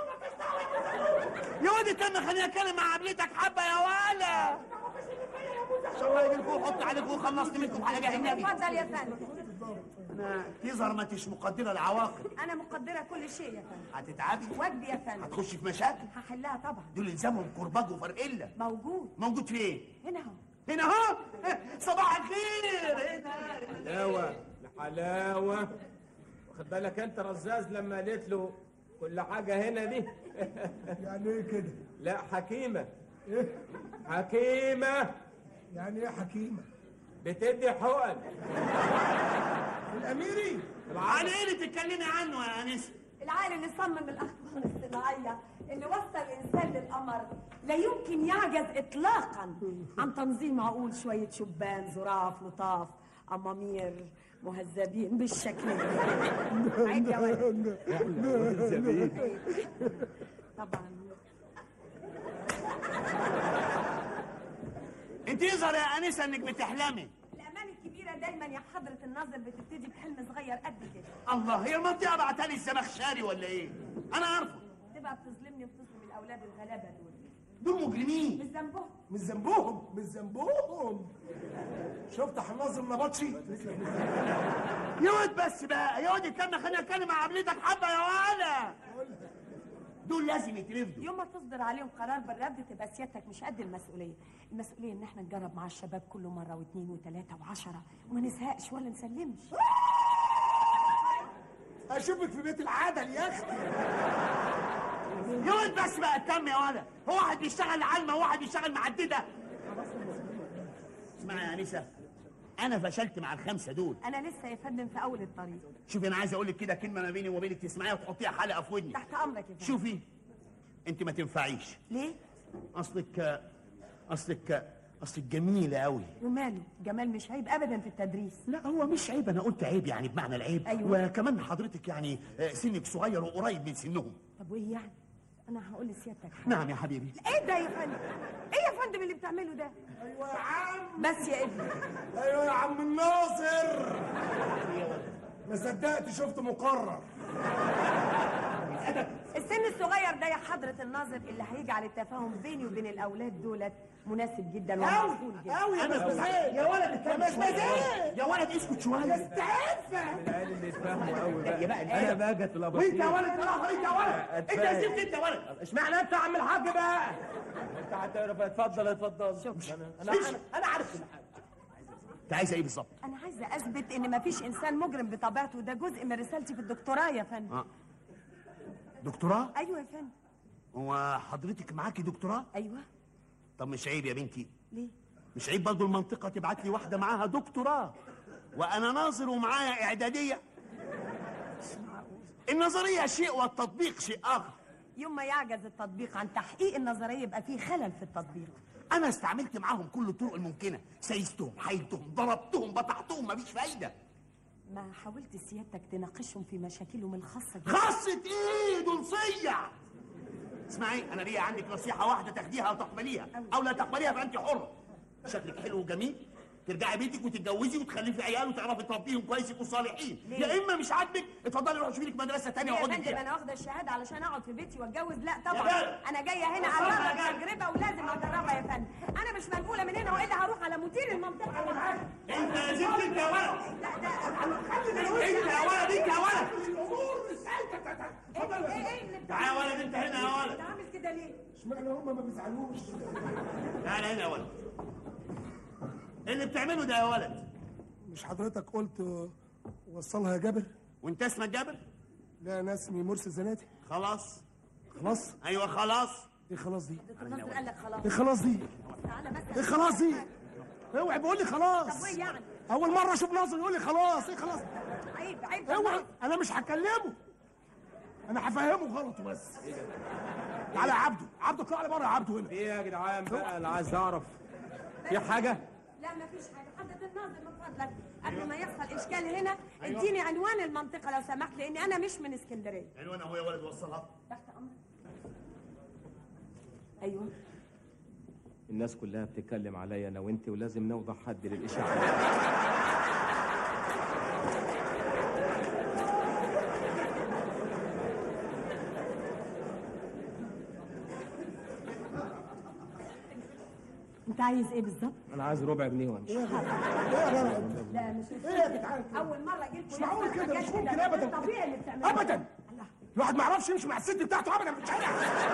يا ولد كم خليني اتكلم مع عملتك حبة يا ولا ان شاء الله يجي لكم ويحط عليكم وخلصت منكم على جاه النبي اتفضل يا فندم انا تظهر ما انتش مقدرة العواقب أنا مقدرة كل شيء يا فندم هتتعبي واجبي يا فندم هتخشي في مشاكل هحلها طبعا دول يلزمهم كرباج وفرقلة موجود موجود فين؟ هنا اهو هنا اهو صباح الخير هنا حلاوة حلاوة واخد بالك انت رزاز لما قالت له كل حاجة هنا دي يعني ايه كده؟ لا حكيمة ايه؟ حكيمة يعني ايه حكيمة؟ بتدي حقن الأميري عن ايه اللي تتكلمي عنه يا انسه؟ العالم اللي صمم الأخطار الصناعية اللي وصل الإنسان للقمر لا يمكن يعجز إطلاقا عن تنظيم عقول شوية شبان ظراف لطاف أمامير مهذبين بالشكل ده عيب يا ولد طبعا انت يظهر يا انسه انك بتحلمي الأمال الكبيرة دايما يا حضرة الناظر بتبتدي بحلم صغير قد كده الله هي المنطقه بعتها لي الزمخشري ولا ايه؟ انا عارفه تبقى بتظلمني وبتظلم الأولاد الغلابة دول دول مجرمين مش ذنبهم مش ذنبهم مش ذنبهم شفت حناظر نبطشي يا واد بس بقى يا واد كم خليني اتكلم مع عملتك حبه يا ولا دول لازم يترفدوا يوم ما تصدر عليهم قرار بالرفض تبقى سيادتك مش قد المسؤوليه المسؤوليه ان احنا نجرب مع الشباب كل مره واثنين وثلاثه وعشرة وما نزهقش ولا نسلمش اشوفك في بيت العدل يا اختي يا واد بس بقى التم يا ولا هو واحد بيشتغل علمه وواحد بيشتغل معدده اسمعي يا انسه انا فشلت مع الخمسه دول انا لسه يا فندم في اول الطريق شوفي انا عايز اقول لك كده كلمه ما بيني وبينك تسمعيها وتحطيها حلقه في ودني تحت امرك يا فندم شوفي انت ما تنفعيش ليه اصلك اصلك اصلك جميله قوي وماله جمال مش عيب ابدا في التدريس لا هو مش عيب انا قلت عيب يعني بمعنى العيب أيوة. وكمان حضرتك يعني آه، سنك صغير وقريب من سنهم طب وايه يعني انا هقول لسيادتك حاجه نعم يا حبيبي ايه ده يا فندم ايه يا فندم اللي بتعمله ده ايوه يا عم بس يا ابني ايوه يا عم الناصر ما صدقت شفت مقرر السن الصغير ده يا حضرة الناظر اللي هيجعل التفاهم بيني وبين الأولاد دولت مناسب جدا ومعقول جدا أوي انا بس مزاج. يا ولد اتكلم بس شوية. مزاج. يا ولد اسكت شويه استعفى العيال اللي يتفهموا قوي يا بقى بقى انا بقى جت وانت يا ولد راح انت يا ولد انت يا سيدي انت يا ولد اشمعنى انت يا عم الحاج بقى انت هتعرف اتفضل اتفضل انا انا انا, أنا عارف كل حاجه انت عايزه ايه بالظبط أنا عايزة أثبت إن مفيش إنسان مجرم بطبيعته ده جزء من رسالتي في الدكتوراه يا فندم اه دكتوراه أيوة يا فندم هو حضرتك معاكي دكتوراه أيوة طب مش عيب يا بنتي ليه؟ مش عيب برضه المنطقه تبعت لي واحده معاها دكتوراه وانا ناظر ومعايا اعداديه النظريه شيء والتطبيق شيء اخر يوم ما يعجز التطبيق عن تحقيق النظرية يبقى فيه خلل في التطبيق انا استعملت معاهم كل الطرق الممكنه سيستهم حيلتهم ضربتهم بطحتهم مفيش فايده ما حاولت سيادتك تناقشهم في مشاكلهم الخاصة جدا خاصة ايه دول صيع اسمعي انا ليا عندك نصيحة واحدة تاخديها وتقبليها او لا تقبليها فانت حرة شكلك حلو وجميل ترجعي بيتك وتتجوزي وتخلفي عيال وتعرفي تربيهم كويس يبقوا صالحين ليه؟ يا اما مش عاجبك اتفضلي روحي شوفي لك مدرسة تانية يا اقعدي فندم فيها انا واخده الشهاده علشان اقعد في بيتي واتجوز لا يا طبعا بلد. انا جايه هنا وصلها اجرب يا جدع. تجربه ولازم اجربها يا فندم انا مش منقوله من هنا والا هروح على مدير المنطقه انت يا زفت انت يا ولد لا ده انت يا ولد انت يا ولد ايه ايه اللي تعالى يا ولد انت هنا يا ولد انت عامل كده ليه؟ اشمعنى هم ما بيزعلوش تعالى هنا يا ولد ايه اللي بتعمله ده يا ولد مش حضرتك قلت وصلها يا جابر وانت اسمك جابر لا انا اسمي مرسي الزناتي خلاص خلاص ايوه خلاص ايه خلاص دي الناصر قال لك خلاص ايه خلاص دي تعالى بس ايه خلاص دي اوعي بيقول لي طب خلاص وايه يعني؟ اول مره اشوف ناصر يقول لي خلاص ايه خلاص عيب عيب اوعي انا مش هكلمه انا هفهمه غلط بس تعالى يا عبده عبده اطلع لي بره يا عبده هنا ايه يا جدعان بقى انا عايز اعرف في حاجه لا ما فيش حاجه حضرة الناظر من فضلك قبل ما يحصل اشكال هنا أيوة. اديني عنوان المنطقه لو سمحت لاني انا مش من اسكندريه عنوان اهو يا ولد وصلها تحت امرك ايوه الناس كلها بتتكلم عليا انا وانت ولازم نوضع حد للاشاعه انت عايز ايه بالظبط؟ انا عايز ربع جنيه وامشي لا مش ايه يا جدعان اول مره اجي لكم مش معقول كده مش ممكن ابدا طبيعي اللي بتعمله ابدا الواحد ما يعرفش يمشي مع الست بتاعته ابدا في الشارع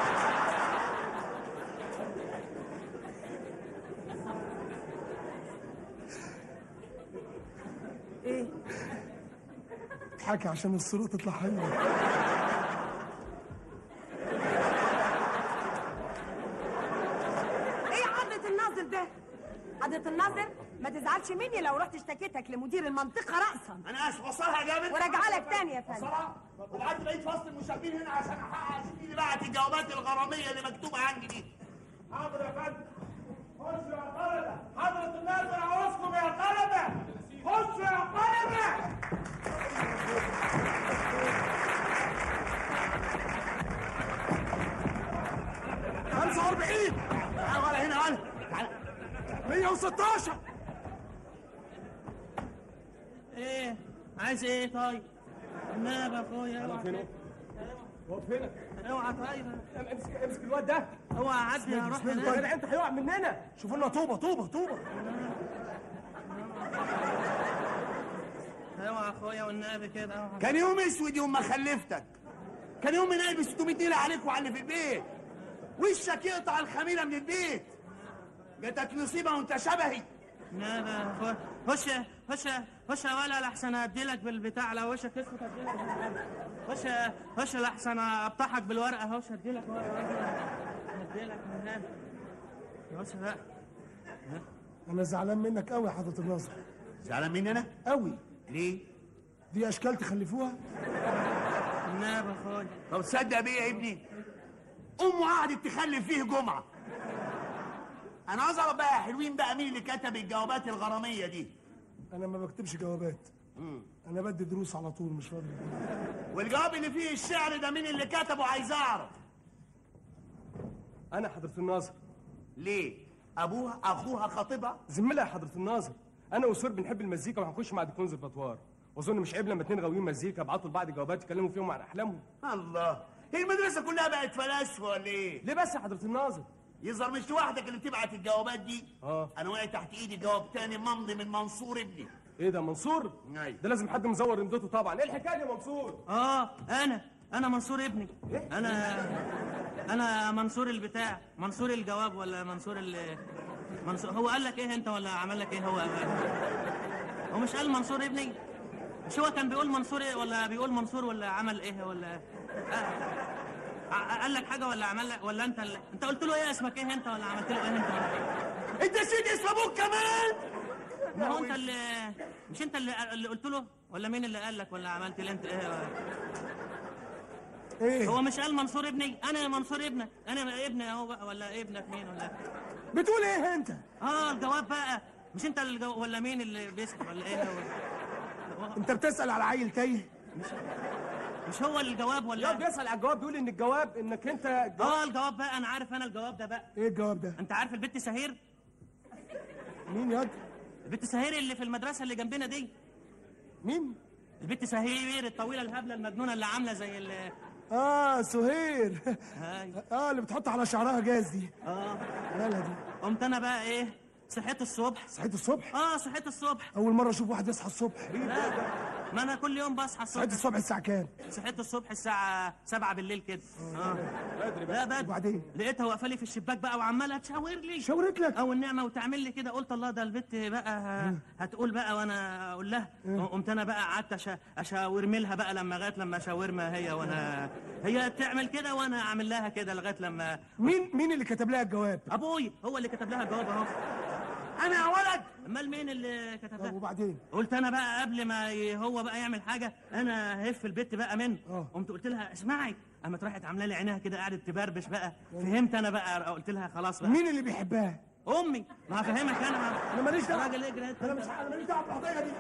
ايه؟ اضحكي عشان الصورة تطلع حلوة ايه حضرة الناظر ده؟ حضرة الناظر ما تزعلش مني لو رحت اشتكيتك لمدير المنطقة رأسا انا اسف وصلها يا جابر وراجعه لك تاني يا فندم وصلها وبعت بقيت فصل المشاغبين هنا عشان احقق اشوف مين اللي بعت الجوابات الغراميه اللي مكتوبه عندي دي حاضر يا فندم خشوا يا طلبة حضرة الناظر عاوزكم يا طلبة خشوا يا طلبة خمسة وأربعين تعالى ولا هنا ولا تعالى مية وستاشر ايه عايز ايه طيب النبي يا اخويا انا فين واقف هنا اوعى طيب امسك امسك الواد ده اوعى عدي هروح بسم الله. يا هناك جدع انت هيقع مننا شوفوا لنا طوبة طوبة طوبة اوعى يا اخويا والنبي كده اوعى كان يوم اسود يوم ما خلفتك كان يوم نايب 600 ليله عليك وعلى اللي في البيت وشك يقطع الخميره من البيت جاتك نصيبه وانت شبهي النبي يا اخويا خش خش خش يا ولا لحسن اديلك بالبتاع لو وشك اسود اديلك خش خش لحسن افتحك بالورقه خش اديلك ورقه اديلك من هنا خش بقى أنا زعلان منك قوي يا حضرة الناظر زعلان مني انا قوي ليه دي أشكال تخلفوها النبي يا اخويا طب تصدق بيه يا ابني امه قعدت تخلف فيه جمعه انا عاوز اعرف بقى يا حلوين بقى مين اللي كتب الجوابات الغراميه دي أنا ما بكتبش جوابات أنا بدي دروس على طول مش فاضي والجواب اللي فيه الشعر ده مين اللي كتبه عايز اعرف انا حضرة الناظر ليه ابوها اخوها خطيبها زميلها يا حضرة الناظر انا وسور بنحب المزيكا وهنخش مع دي كونسرفاتوار واظن مش عيب لما اتنين غاويين مزيكا يبعتوا لبعض جوابات يتكلموا فيهم عن احلامهم الله هي المدرسه كلها بقت فلاسفه ولا ايه ليه بس يا حضرة الناظر يظهر مش لوحدك اللي بتبعت الجوابات دي اه انا واقع تحت ايدي جواب تاني ممضي من منصور ابني ايه ده منصور ايوه ده لازم حد مزور رمضته طبعا ايه الحكايه دي يا منصور اه انا انا منصور ابني انا انا منصور البتاع منصور الجواب ولا منصور ال منصور هو قال لك ايه انت ولا عمل لك ايه هو هو مش قال منصور ابني مش هو كان بيقول منصور إيه ولا بيقول منصور ولا عمل ايه ولا آه. ع- قال لك حاجه ولا عمل لك ولا انت اللي... انت قلت له ايه اسمك ايه انت ولا عملت له ايه انت ولا... انت نسيت اسم ابوك كمان ما هو انت اللي مش انت اللي, اللي قلت له ولا مين اللي قال لك ولا عملت لي انت ايه ايه هو مش قال منصور ابني انا منصور ابنك انا ابني اهو بقى ولا ابنك مين ولا بتقول ايه انت اه الجواب بقى مش انت الجو... ولا مين اللي بيسكت ولا ايه هو انت بتسال على عيل تايه مش هو الجواب ولا لا بيسال على الجواب بيقول ان الجواب انك انت اه الجواب بقى انا عارف انا الجواب ده بقى ايه الجواب ده انت عارف البت سهير مين ياض البت سهير اللي في المدرسه اللي جنبنا دي مين البت سهير الطويله الهبله المجنونه اللي عامله زي ال اه سهير هاي اه اللي بتحط على شعرها جاز دي اه مالها دي قمت انا بقى ايه صحيت الصبح صحيت الصبح اه صحيت الصبح اول مره اشوف واحد يصحى الصبح لا ما انا كل يوم بصحى الصبح صحيت الصبح الساعه كام صحيت الصبح الساعة 7 بالليل كده اه بدري لا بدري وبعدين لقيتها واقفه لي في الشباك بقى وعماله تشاور لي شاورت لك او النعمه وتعمل لي كده قلت الله ده البت بقى هتقول بقى وانا اقول لها قمت انا بقى قعدت أشا- اشاورم لها بقى لما لغايه لما شاورما هي وانا هي تعمل كده وانا اعمل لها كده لغايه لما مين مين اللي كتب لها الجواب ابوي هو اللي كتب لها الجواب اهو انا يا ولد امال مين اللي كتب لها وبعدين قلت انا بقى قبل ما ي- هو بقى يعمل حاجه انا هف البت بقى منه قمت قلت لها اسمعي قامت راحت عامله لي عينيها كده قعدت تبربش بقى فهمت انا بقى قلت لها خلاص بقى مين اللي بيحبها امي ما هفهمك انا انا ماليش دعوه راجل اجري انت. انا مش انا ماليش دعوه بالقضيه دي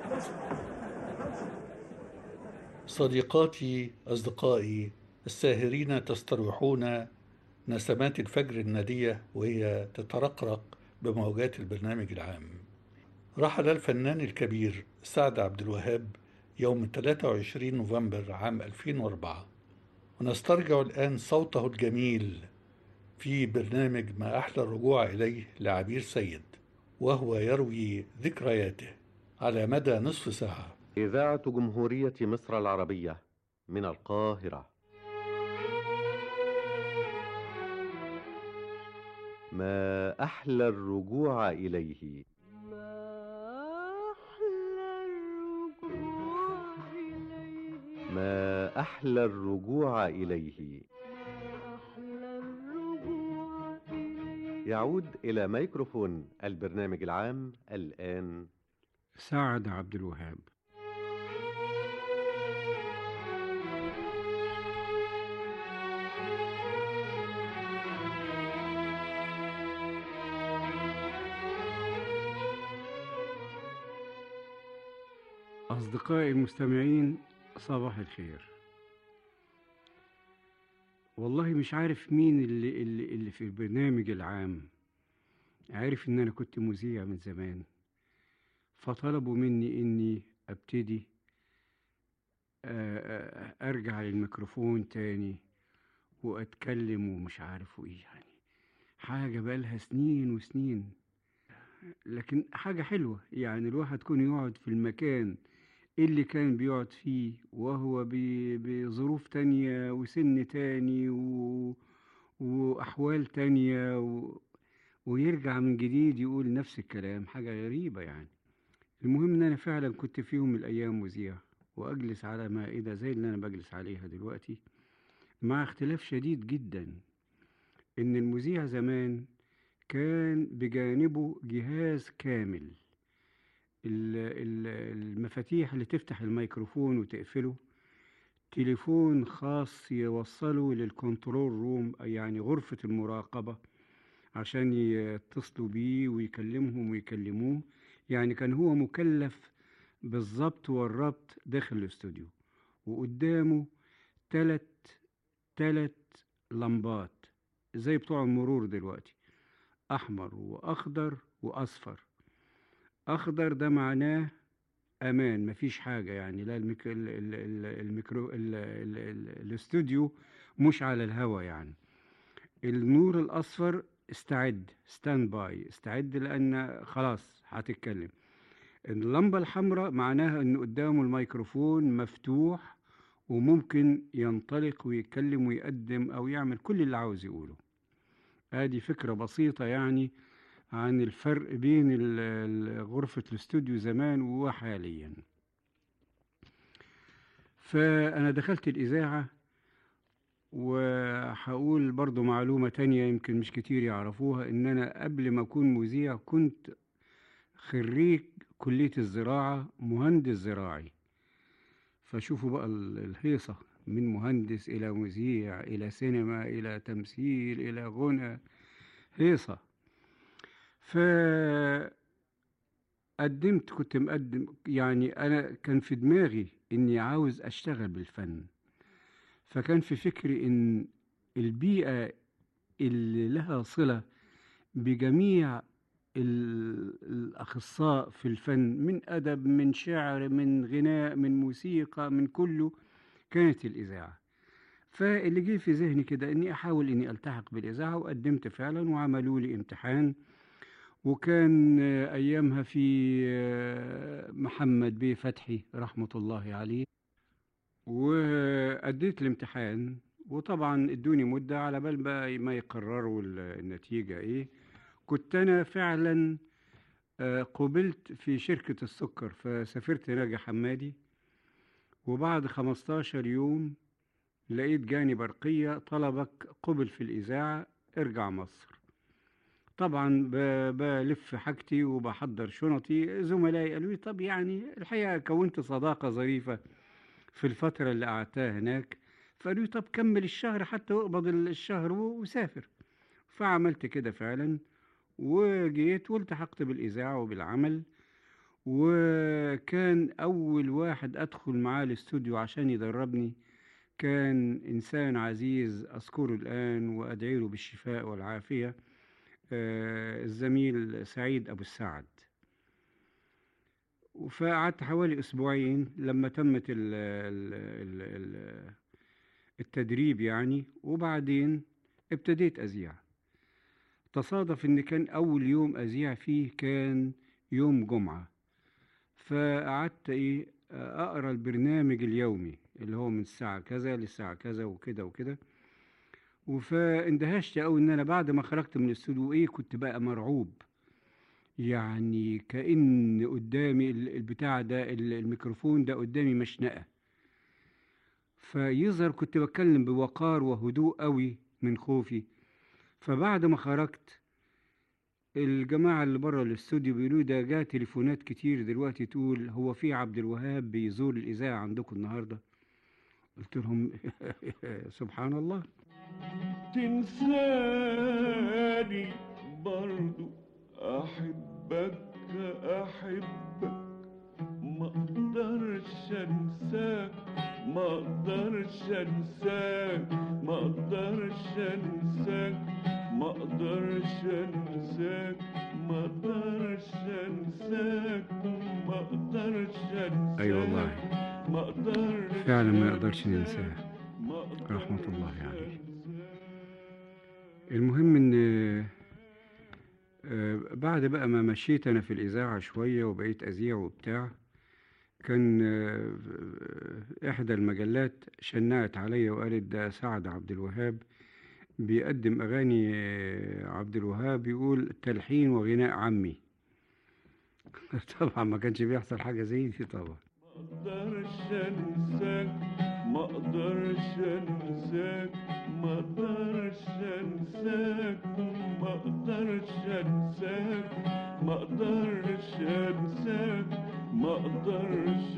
صديقاتي أصدقائي الساهرين تستروحون نسمات الفجر النادية وهي تترقرق بموجات البرنامج العام رحل الفنان الكبير سعد عبد الوهاب يوم 23 نوفمبر عام 2004 ونسترجع الآن صوته الجميل في برنامج ما أحلى الرجوع إليه لعبير سيد وهو يروي ذكرياته على مدى نصف ساعة إذاعة جمهورية مصر العربية من القاهرة ما أحلى الرجوع إليه ما أحلى الرجوع إليه يعود إلى ميكروفون البرنامج العام الآن سعد عبد الوهاب أصدقائي المستمعين صباح الخير والله مش عارف مين اللي, اللي, اللي في البرنامج العام عارف إن أنا كنت مذيع من زمان فطلبوا مني إني أبتدي آه، آه، أرجع للميكروفون تاني وأتكلم ومش عارف إيه يعني حاجة بقالها سنين وسنين لكن حاجة حلوة يعني الواحد كون يقعد في المكان اللي كان بيقعد فيه وهو ب- بظروف تانية وسن تاني و... وأحوال تانية و... ويرجع من جديد يقول نفس الكلام حاجة غريبة يعني المهم إن أنا فعلا كنت في يوم من الأيام مذيع وأجلس على مائدة زي اللي أنا بجلس عليها دلوقتي مع اختلاف شديد جدا إن المذيع زمان كان بجانبه جهاز كامل ال- ال- المفاتيح اللي تفتح الميكروفون وتقفله تليفون خاص يوصله للكنترول روم يعني غرفة المراقبة عشان يتصلوا بيه ويكلمهم ويكلموه يعني كان هو مكلف بالضبط والربط داخل الاستوديو وقدامه تلت تلت لمبات زي بتوع المرور دلوقتي أحمر وأخضر وأصفر أخضر ده معناه أمان مفيش حاجة يعني لا الميك... ال- ال- ال- الميكرو ال... ال... ال... الاستوديو مش على الهوا يعني النور الأصفر استعد ستاند باي استعد لأن خلاص هتتكلم اللمبة الحمراء معناها إن قدامه الميكروفون مفتوح وممكن ينطلق ويتكلم ويقدم أو يعمل كل اللي عاوز يقوله ادي فكرة بسيطة يعني عن الفرق بين ال- ال- غرفة الاستوديو زمان وحاليا فأنا دخلت الإذاعة وهقول برضو معلومة تانية يمكن مش كتير يعرفوها إن أنا قبل ما أكون مذيع كنت خريج كلية الزراعة مهندس زراعي فشوفوا بقى ال- الهيصة من مهندس إلى مذيع إلى سينما إلى تمثيل إلى غنى هيصة ف قدمت كنت مقدم يعني أنا كان في دماغي إني عاوز أشتغل بالفن فكان في فكري إن البيئة اللي لها صلة بجميع ال- الأخصاء في الفن من أدب من شعر من غناء من موسيقى من كله كانت الإذاعة فاللي جه في ذهني كده إني أحاول إني ألتحق بالإذاعة وقدمت فعلا وعملوا لي امتحان وكان آه، أيامها في آه، محمد بيه فتحي رحمة الله عليه وأديت الامتحان وطبعا ادوني مدة على بال ما- ما يقرروا ال- النتيجة ايه كنت انا فعلا آه، قبلت في شركة السكر فسافرت ناجي حمادي وبعد 15 يوم لقيت جاني برقية طلبك قبل في الإذاعة ارجع مصر طبعا ب- بلف حاجتي وبحضر شنطي زملائي قالوا لي طب يعني الحقيقة كونت صداقة ظريفة في الفترة اللي قعدتها هناك فقالوا لي طب كمل الشهر حتى اقبض الشهر و- وسافر فعملت كده فعلا وجيت والتحقت بالإذاعة وبالعمل وكان أول واحد أدخل معاه الاستوديو عشان يدربني كان إنسان عزيز أذكره الآن وأدعي له بالشفاء والعافية آه، الزميل سعيد أبو السعد فقعدت حوالي أسبوعين لما تمت ال ال ال ال التدريب يعني وبعدين ابتديت أذيع تصادف إن كان أول يوم أذيع فيه كان يوم جمعة فقعدت إيه أقرأ البرنامج اليومي اللي هو من الساعة كذا للساعة كذا وكده وكده فاندهشت أوي إن أنا بعد ما خرجت من الاستوديو إيه كنت بقى مرعوب يعني كأن قدامي ال- البتاع ده ال- الميكروفون ده قدامي مشنقة فيظهر كنت بتكلم بوقار وهدوء قوي من خوفي فبعد ما خرجت الجماعة اللي بره الاستوديو بيقولوا ده جا تليفونات كتير دلوقتي تقول هو في عبد الوهاب بيزور الإذاعة عندكم النهاردة قلت لهم سبحان الله تنساني برضو أحبك أحبك ما أقدرش أنساك ما أقدرش أنساك ما أقدرش أنساك ما أقدرش أنساك ما أقدرش أنساك ما أقدرش أنساك أي والله ما أقدرش فعلا ما يقدرش ننساه رحمة الله عليه المهم ان آه، بعد بقى ما مشيت انا في الاذاعه شويه وبقيت اذيع وبتاع كان آه، احدى المجلات شنعت عليا وقالت ده سعد عبد الوهاب بيقدم اغاني آه، عبد الوهاب يقول تلحين وغناء عمي طبعا ما كانش بيحصل حاجه زي دي طبعا اقدرش انساك ما اقدرش انساك ما اقدرش انساك ما اقدرش انساك ما اقدرش انساك ما اقدرش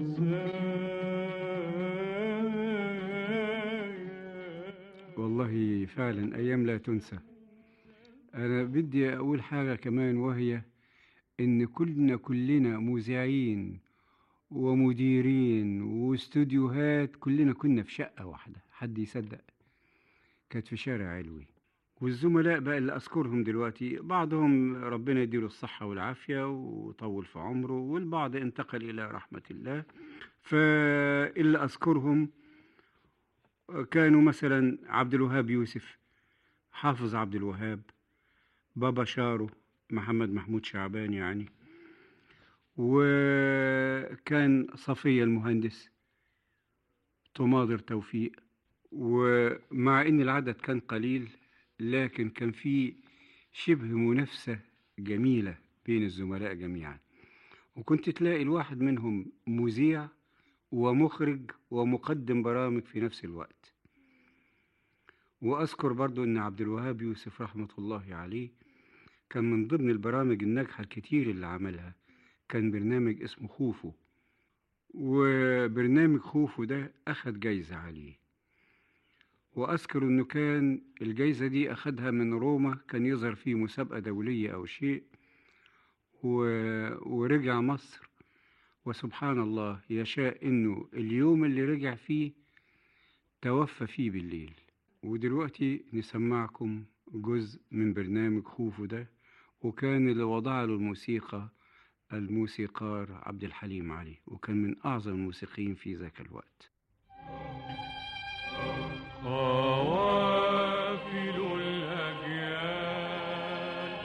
انساك والله فعلا أيام لا تنسى أنا بدي أقول حاجة كمان وهي إن كلنا كلنا مذيعين ومديرين واستوديوهات كلنا كنا في شقة واحدة حد يصدق كانت في شارع علوي والزملاء بقى اللي أذكرهم دلوقتي بعضهم ربنا يديله الصحة والعافية وطول في عمره والبعض انتقل إلى رحمة الله فاللي أذكرهم كانوا مثلا عبد الوهاب يوسف حافظ عبد الوهاب بابا شارو محمد محمود شعبان يعني وكان صفية المهندس طماطر توفيق ومع ان العدد كان قليل لكن كان في شبه منافسة جميلة بين الزملاء جميعا وكنت تلاقي الواحد منهم مذيع ومخرج ومقدم برامج في نفس الوقت وأذكر برضو أن عبد الوهاب يوسف رحمة الله عليه كان من ضمن البرامج الناجحة الكتير اللي عملها كان برنامج اسمه خوفو وبرنامج خوفو ده أخد جايزة عليه وأذكر أنه كان الجايزة دي أخدها من روما كان يظهر فيه مسابقة دولية أو شيء و... ورجع مصر وسبحان الله يشاء انه اليوم اللي رجع فيه توفى فيه بالليل ودلوقتي نسمعكم جزء من برنامج خوفو ده وكان اللي وضع له الموسيقى الموسيقار عبد الحليم علي وكان من أعظم الموسيقيين في ذاك الوقت قوافل الأجيال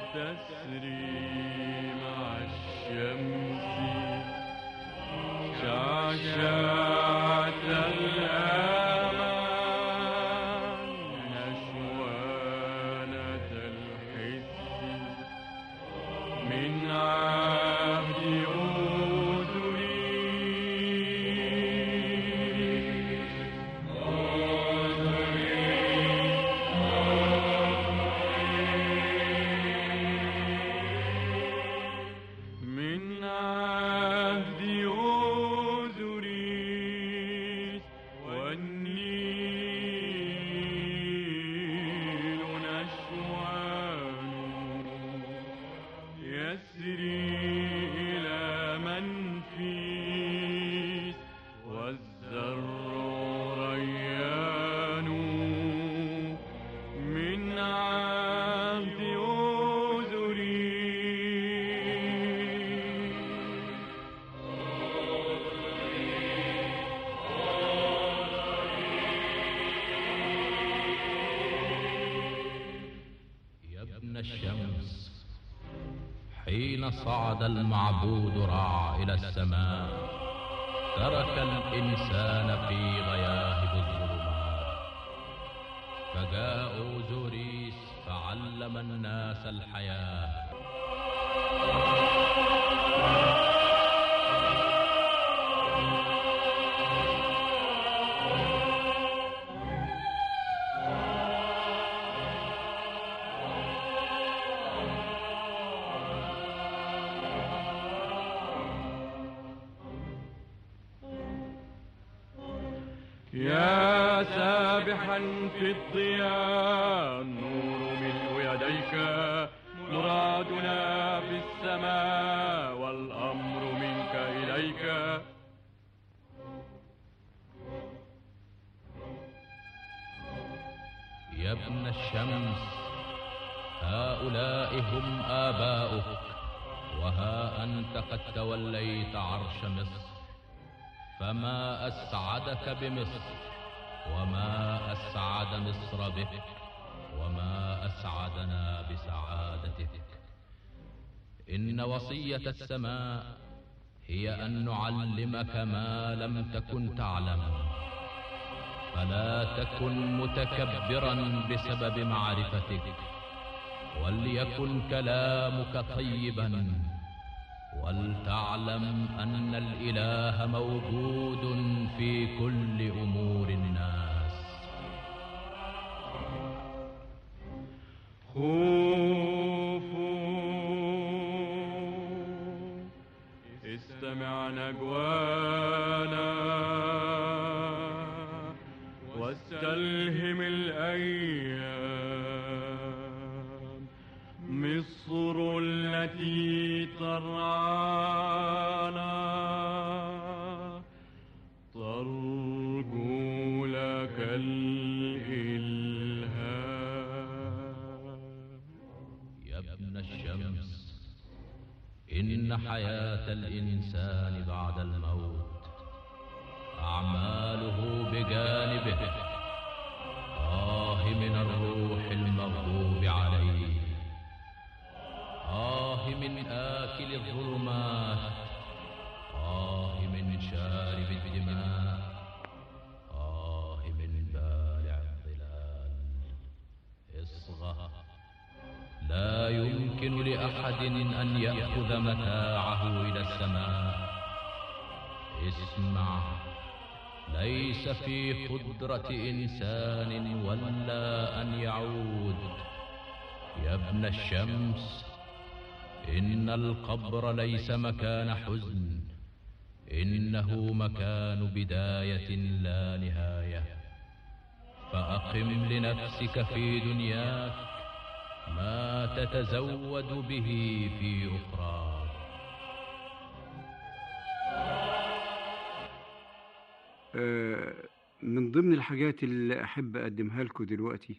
تسري مع الشمس شعشعة الأمان نشوانة الحس من عهد من عهد أوزوريس والنيل نشوان يسري إلى منفيس والزر ريان من عهد أوزوريس يا ابن الشمس حين صعد المعبود رع إلى السماء ترك الإنسان في غياهب الظلمات فجاء أوزوريس فعلم الناس الحياة يا سابحا في الضياء النور ملء يديك مرادنا في السماء والأمر منك إليك يا ابن الشمس هؤلاء هم آباؤك وها أنت قد توليت عرش مصر فما أسعدك بمصر وما أسعد مصر بك وما أسعدنا بسعادتك إن وصية السماء هي أن نعلمك ما لم تكن تعلم فلا تكن متكبرا بسبب معرفتك وليكن كلامك طيبا ولتعلم أن الإله موجود في كل أمور الناس خوفوا استمع نجوانا واستلهم الأيام مصر التي ترعانا ترجو لك الإلهام يا ابن الشمس إن حياة الإنسان بعد الموت أعماله بجانبه آه من الروح المغضوب عليه آه من آكل الظلمات آه من شارب الدماء آه من بالع الظلال اصغى لا يمكن لأحد أن يأخذ متاعه إلى السماء اسمع ليس في قدرة إنسان ولا أن يعود يا ابن الشمس إن القبر ليس مكان حزن إنه مكان بداية لا نهاية فأقم لنفسك في دنياك ما تتزود به في أخرى آه، من ضمن الحاجات اللي أحب أقدمها لكم دلوقتي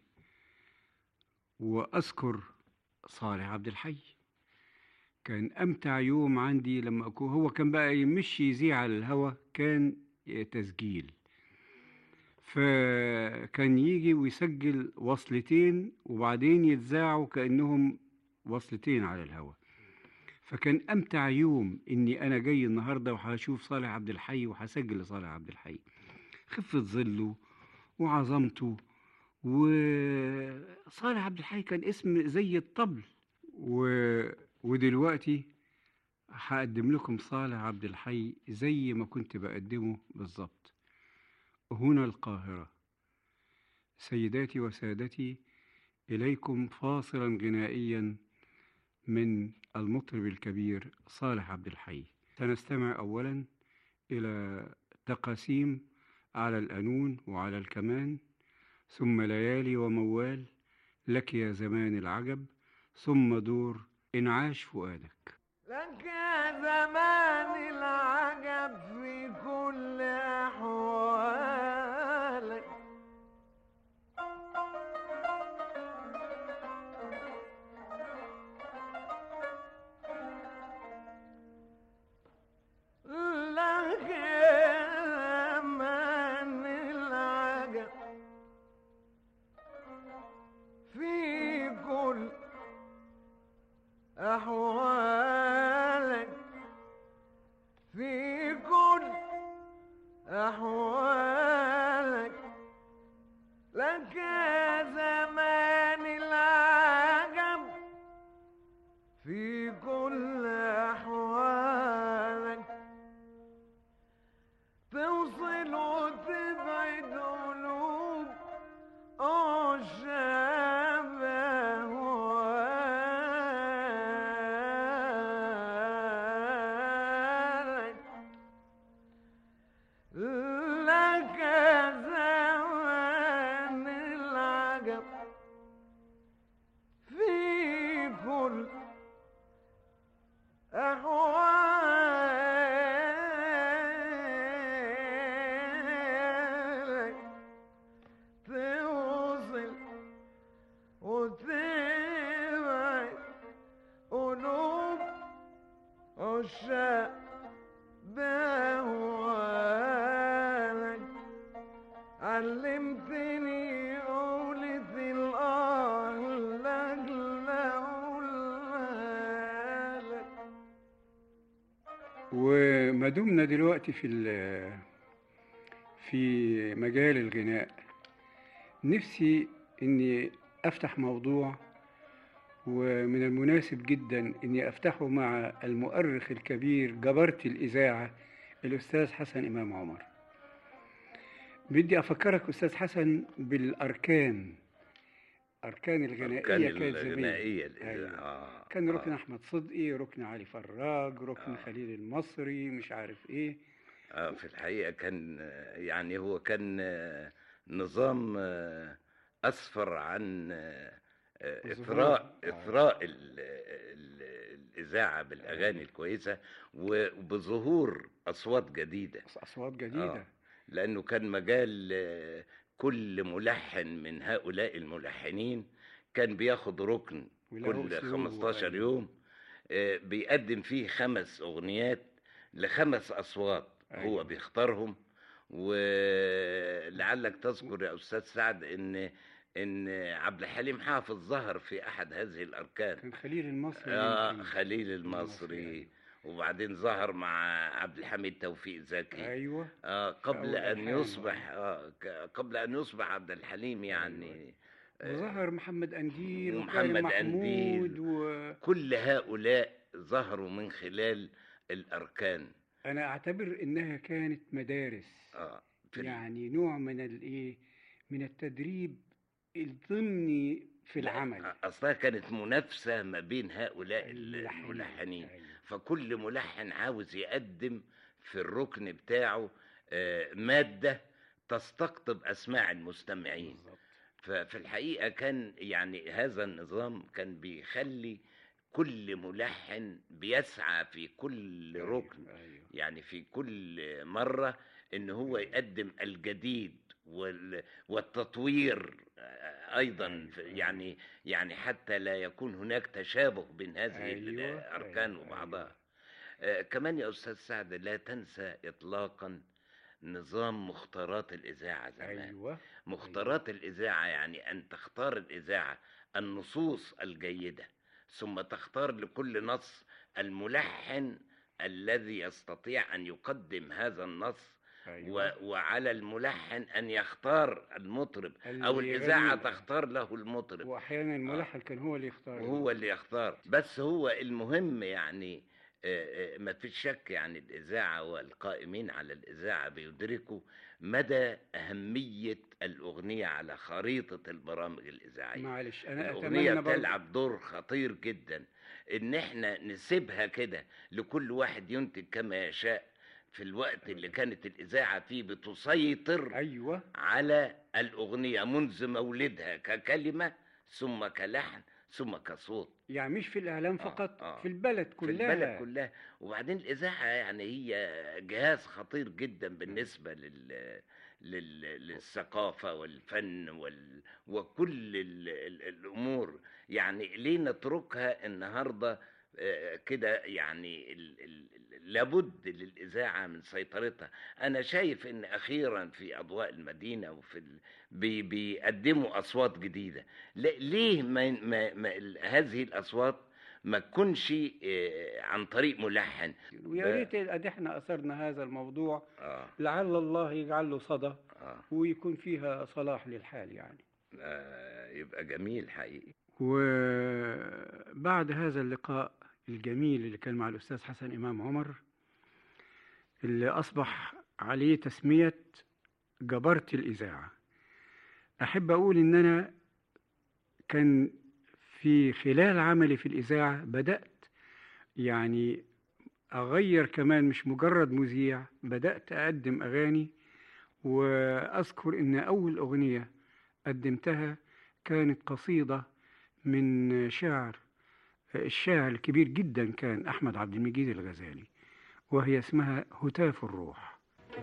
وأذكر صالح عبد الحي كان أمتع يوم عندي لما أكون هو كان بقى مش يذيع على الهوا كان تسجيل فكان يجي ويسجل وصلتين وبعدين يتذاعوا كأنهم وصلتين على الهوا فكان أمتع يوم إني أنا جاي النهاردة وهشوف صالح عبد الحي وهسجل لصالح عبد الحي خفة ظله وعظمته وصالح عبد الحي كان اسم زي الطبل و... ودلوقتي هقدم لكم صالح عبد الحي زي ما كنت بقدمه بالظبط هنا القاهرة سيداتي وسادتي إليكم فاصلا غنائيا من المطرب الكبير صالح عبد الحي سنستمع أولا إلى تقاسيم على القانون وعلى الكمان ثم ليالي وموال لك يا زمان العجب ثم دور انعاش فؤادك لك يا زمان العجب في كل أحوالك لك يا زمان العجب في كل أحوالك في كل أحوالك لك يا زمان العجب في كل أحوالك توصل وتبعد قلوب الشبه وأهلك لك زمان العجب في كل أحوالك توصل وتبعد قلوب عشاق بهوالك علمتني قولة الآه لك لك وما دمنا دلوقتي في ال- في مجال الغناء نفسي اني افتح موضوع ومن المناسب جدا اني افتحه مع المؤرخ الكبير جبرة الاذاعه الاستاذ حسن امام عمر بدي افكرك استاذ حسن بالاركان اركان الغنائيه كان كانت زمان الغنائية أيوة. آه. كان ركن احمد صدقي ركن علي فراج ركن خليل المصري مش عارف ايه آه في الحقيقة كان آه، يعني هو كان آه، نظام آه، أسفر عن آه، آه، إثراء إثراء ال- ال- الإذاعة بالأغاني الكويسة وبظهور أصوات جديدة أصوات جديدة لأنه كان مجال آه، كل ملحن من هؤلاء الملحنين كان بياخد ركن وله كل أسلوبه 15 أيوة. يوم آه، بيقدم فيه خمس أغنيات لخمس أصوات هو بيختارهم ولعلك تذكر يا أستاذ سعد إن إن عبد الحليم حافظ ظهر في أحد هذه الأركان كان خليل المصري آه يمكن. خليل المصري وبعدين ظهر مع عبد الحميد توفيق زكي ايوه آه قبل أول أن ألحان. يصبح آه ك- قبل أن يصبح عبد الحليم يعني وظهر محمد انديل ومحمد وكريم محمود أنديل و... كل هؤلاء ظهروا من خلال الأركان انا اعتبر انها كانت مدارس آه في ال- يعني نوع من الايه من التدريب الضمني في العمل أصلها كانت منافسة ما بين هؤلاء الملحنين فكل ملحن عاوز يقدم في الركن بتاعه آه، مادة تستقطب أسماع المستمعين ففي الحقيقة كان يعني هذا النظام كان بيخلي كل ملحن بيسعى في كل ركن يعني في كل مرة ان هو يقدم الجديد وال- والتطوير آه، ايضا في- يعني يعني حتى لا يكون هناك تشابه بين هذه أيوة، الاركان وبعضها آه، كمان يا استاذ سعد لا تنسى اطلاقا نظام مختارات الاذاعه زمان أيوة. مختارات الاذاعه يعني ان تختار الاذاعه النصوص الجيده ثم تختار لكل نص الملحن الذي يستطيع ان يقدم هذا النص أيوة. و... وعلى الملحن ان يختار المطرب او اللي الاذاعه يغني. تختار له المطرب واحيانا الملحن كان هو اللي يختار وهو اللي يختار بس هو المهم يعني آه، آه، ما فيش شك يعني الإذاعة والقائمين على الإذاعة بيدركوا مدى أهمية الأغنية على خريطة البرامج الإذاعية معلش انا الأغنية اتمنى برضه بتلعب دور خطير جدا إن إحنا نسيبها كده لكل واحد ينتج كما يشاء في الوقت اللي كانت الإذاعة فيه بتسيطر أيوة على الأغنية منذ مولدها ككلمة ثم كلحن ثم كصوت يعني مش في الاعلام فقط آه. في البلد في كلها البلد كلها وبعدين الإذاعة يعني هي جهاز خطير جدا بالنسبة لل لل... للثقافة والفن وال... وكل ال... ال... الأمور يعني ليه نتركها النهاردة آه، كده يعني ال... ال... لابد للإذاعة من سيطرتها أنا شايف إن أخيرا في أضواء المدينة وفي ال... بي... بيقدموا أصوات جديدة ل- ليه ما... ما... ما... ال- هذه الأصوات ما تكونش آه، عن طريق ملحن ويا ريت ادي احنا اثرنا هذا الموضوع آه. لعل الله يجعل له صدى آه. ويكون فيها صلاح للحال يعني آه، يبقى جميل حقيقي وبعد هذا اللقاء الجميل اللي كان مع الأستاذ حسن إمام عمر اللي أصبح عليه تسمية جبرة الإذاعة أحب أقول إن أنا كان في خلال عملي في الإذاعة بدأت يعني أغير كمان مش مجرد مذيع بدأت أقدم أغاني وأذكر إن أول أغنية قدمتها كانت قصيدة من شاعر الشاعر الكبير جدا كان أحمد عبد المجيد الغزالي وهي اسمها هتاف الروح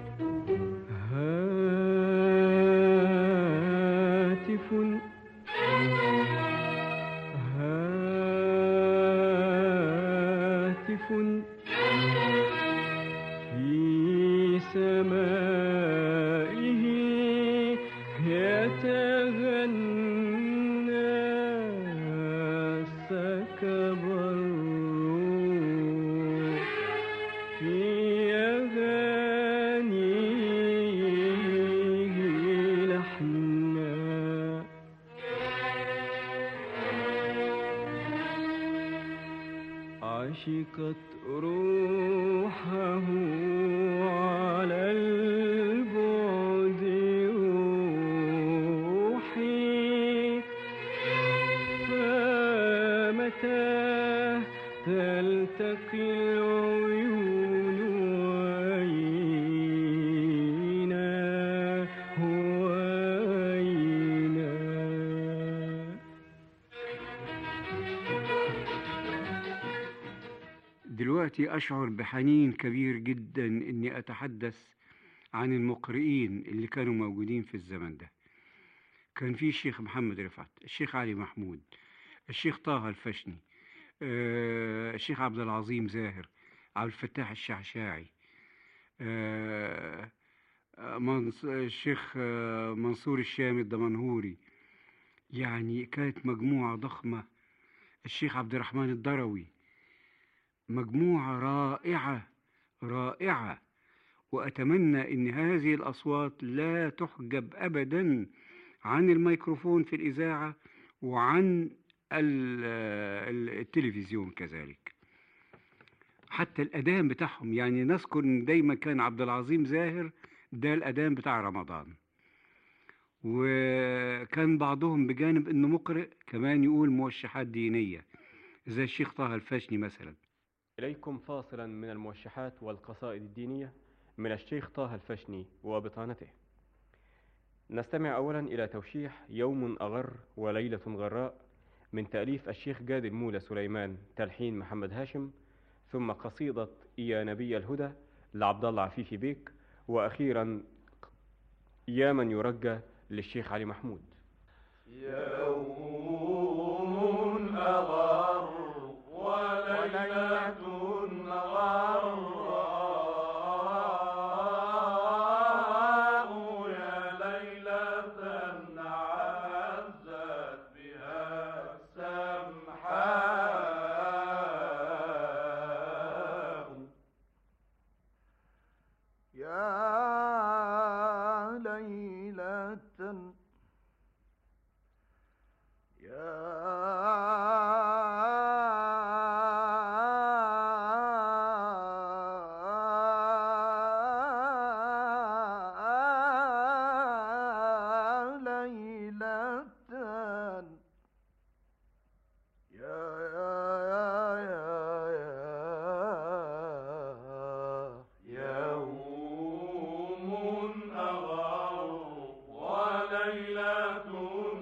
هاتف هاتف في سمائه يتغنى سكب الروح في أغانيه لحنا عشقت روحه على البعد روحي فمتى تلتقي العيون وأين هو أين دلوقتي أشعر بحنين كبير جدا إني أتحدث عن المقرئين اللي كانوا موجودين في الزمن ده كان في الشيخ محمد رفعت الشيخ علي محمود الشيخ طه الفشني آه، الشيخ عبد العظيم زاهر عبد الفتاح الشعشاعي آه، آه، منص- الشيخ آه، منصور الشامي الدمنهوري يعني كانت مجموعة ضخمة الشيخ عبد الرحمن الدروي مجموعة رائعة رائعة وأتمنى أن هذه الأصوات لا تحجب أبدا عن الميكروفون في الإذاعة وعن ال- ال- التلفزيون كذلك حتى الأذان بتاعهم يعني نذكر إن دايما كان عبد العظيم زاهر ده الأذان بتاع رمضان وكان بعضهم بجانب انه مقرئ كمان يقول موشحات دينيه زي الشيخ طه الفاشني مثلا إليكم فاصلا من الموشحات والقصائد الدينية من الشيخ طه الفشني وبطانته نستمع أولا إلى توشيح يوم أغر وليلة غراء من تأليف الشيخ جاد المولى سليمان تلحين محمد هاشم ثم قصيدة يا نبي الهدى لعبد الله عفيفي بيك وأخيرا يا من يرجى للشيخ علي محمود يوم أغر وليلة غراء يا ليلة عزت بها السمحاء يا ليلة يا ليلة يا يا يا يا يوم أغر وليلة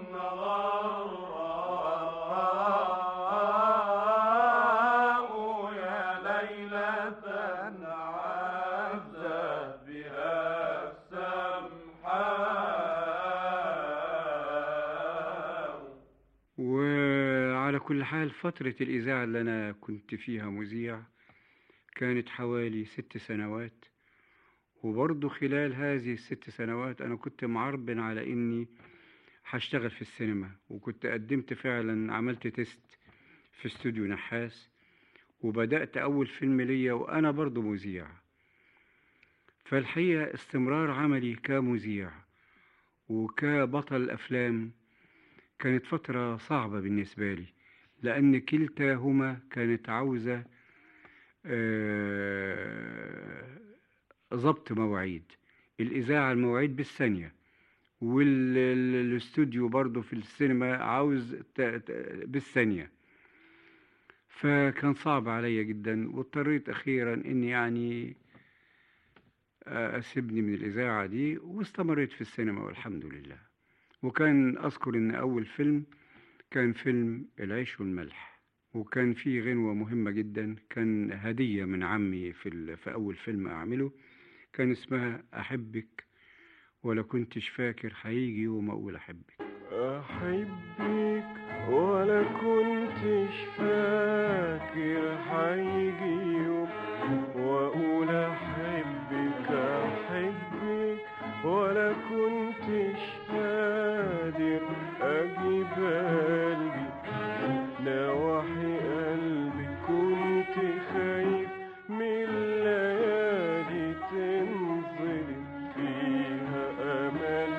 غراء يا ليلة عزت بها السمحاء وعلى كل حال فترة الإذاعة اللي أنا كنت فيها مذيع كانت حوالي ست سنوات وبرضه خلال هذه الست سنوات أنا كنت معربن على إني هشتغل في السينما وكنت قدمت فعلا عملت تيست في استوديو نحاس وبدأت أول فيلم ليا وأنا برضه مذيع فالحقيقة استمرار عملي كمذيع وكبطل أفلام كانت فترة صعبة بالنسبة لي لأن كلتاهما كانت عاوزة آه، ضبط مواعيد الإذاعة المواعيد بالثانية والاستوديو برضه في السينما عاوز ت- ت- بالثانية فكان صعب عليا جدا واضطريت أخيرا إني يعني آه، أسيبني من الإذاعة دي واستمريت في السينما والحمد لله وكان أذكر إن أول فيلم كان فيلم العيش والملح وكان فيه غنوة مهمة جدا كان هدية من عمي في, ال- في أول فيلم أعمله كان اسمها أحبك ولا كنتش فاكر هيجي يوم أقول أحبك أحبك ولا كنتش فاكر هيجي يوم وأقول أحبك أحبك ولا كنتش قادر أجيب قلبي نواحي قلبي كنت خايف من الليالي تنظلم فيها أمل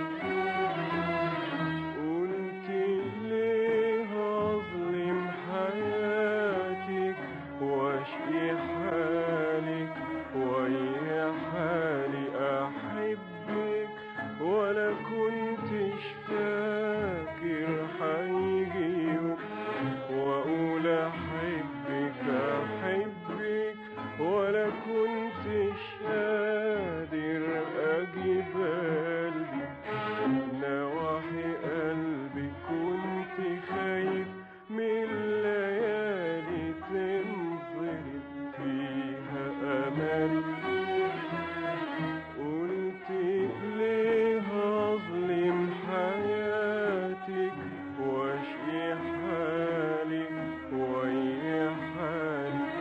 قلت ليه أظلم حياتك واشقي حالك ويا حالي أحبك ولا كنتش فاكر هيجي يوم وأقول أحبك أحبك ولا كنتش قادر أجيب قلبي نواحي قلبي كنت خايف من الليالي تنظلم فيها أمل قلت ليه أظلم حياتك واشقي حالك ويا حالي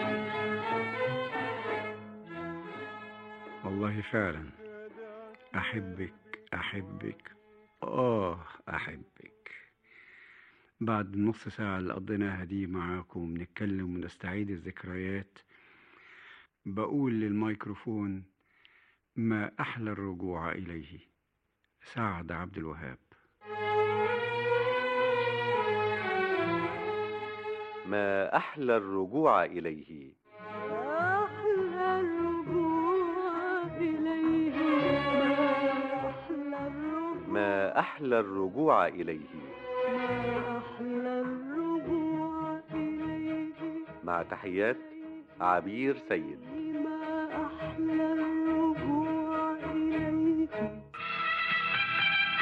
والله فعلا أحبك أحبك آه أحبك بعد النص ساعة اللي قضيناها دي معاكم نتكلم ونستعيد الذكريات بقول للميكروفون ما أحلى الرجوع إليه سعد عبد الوهاب ما أحلى الرجوع إليه أحلى الرجوع إليه أحلى الرجوع ما أحلى الرجوع إليه أحلى الرجوع إليه مع تحيات عبير سيد ما أحلى الرجوع إليه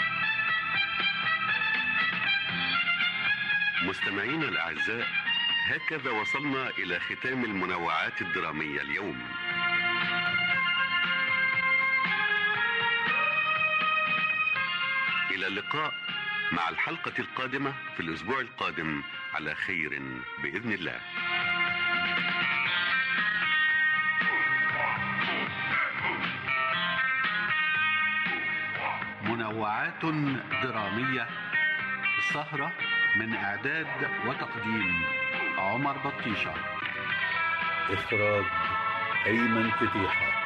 مستمعينا الأعزاء هكذا وصلنا إلى ختام المنوعات الدرامية اليوم إلى اللقاء مع الحلقة القادمة في الأسبوع القادم على خير بإذن الله منوعات درامية السهرة من إعداد وتقديم عمر بطيشة إخراج أيمن فتيحة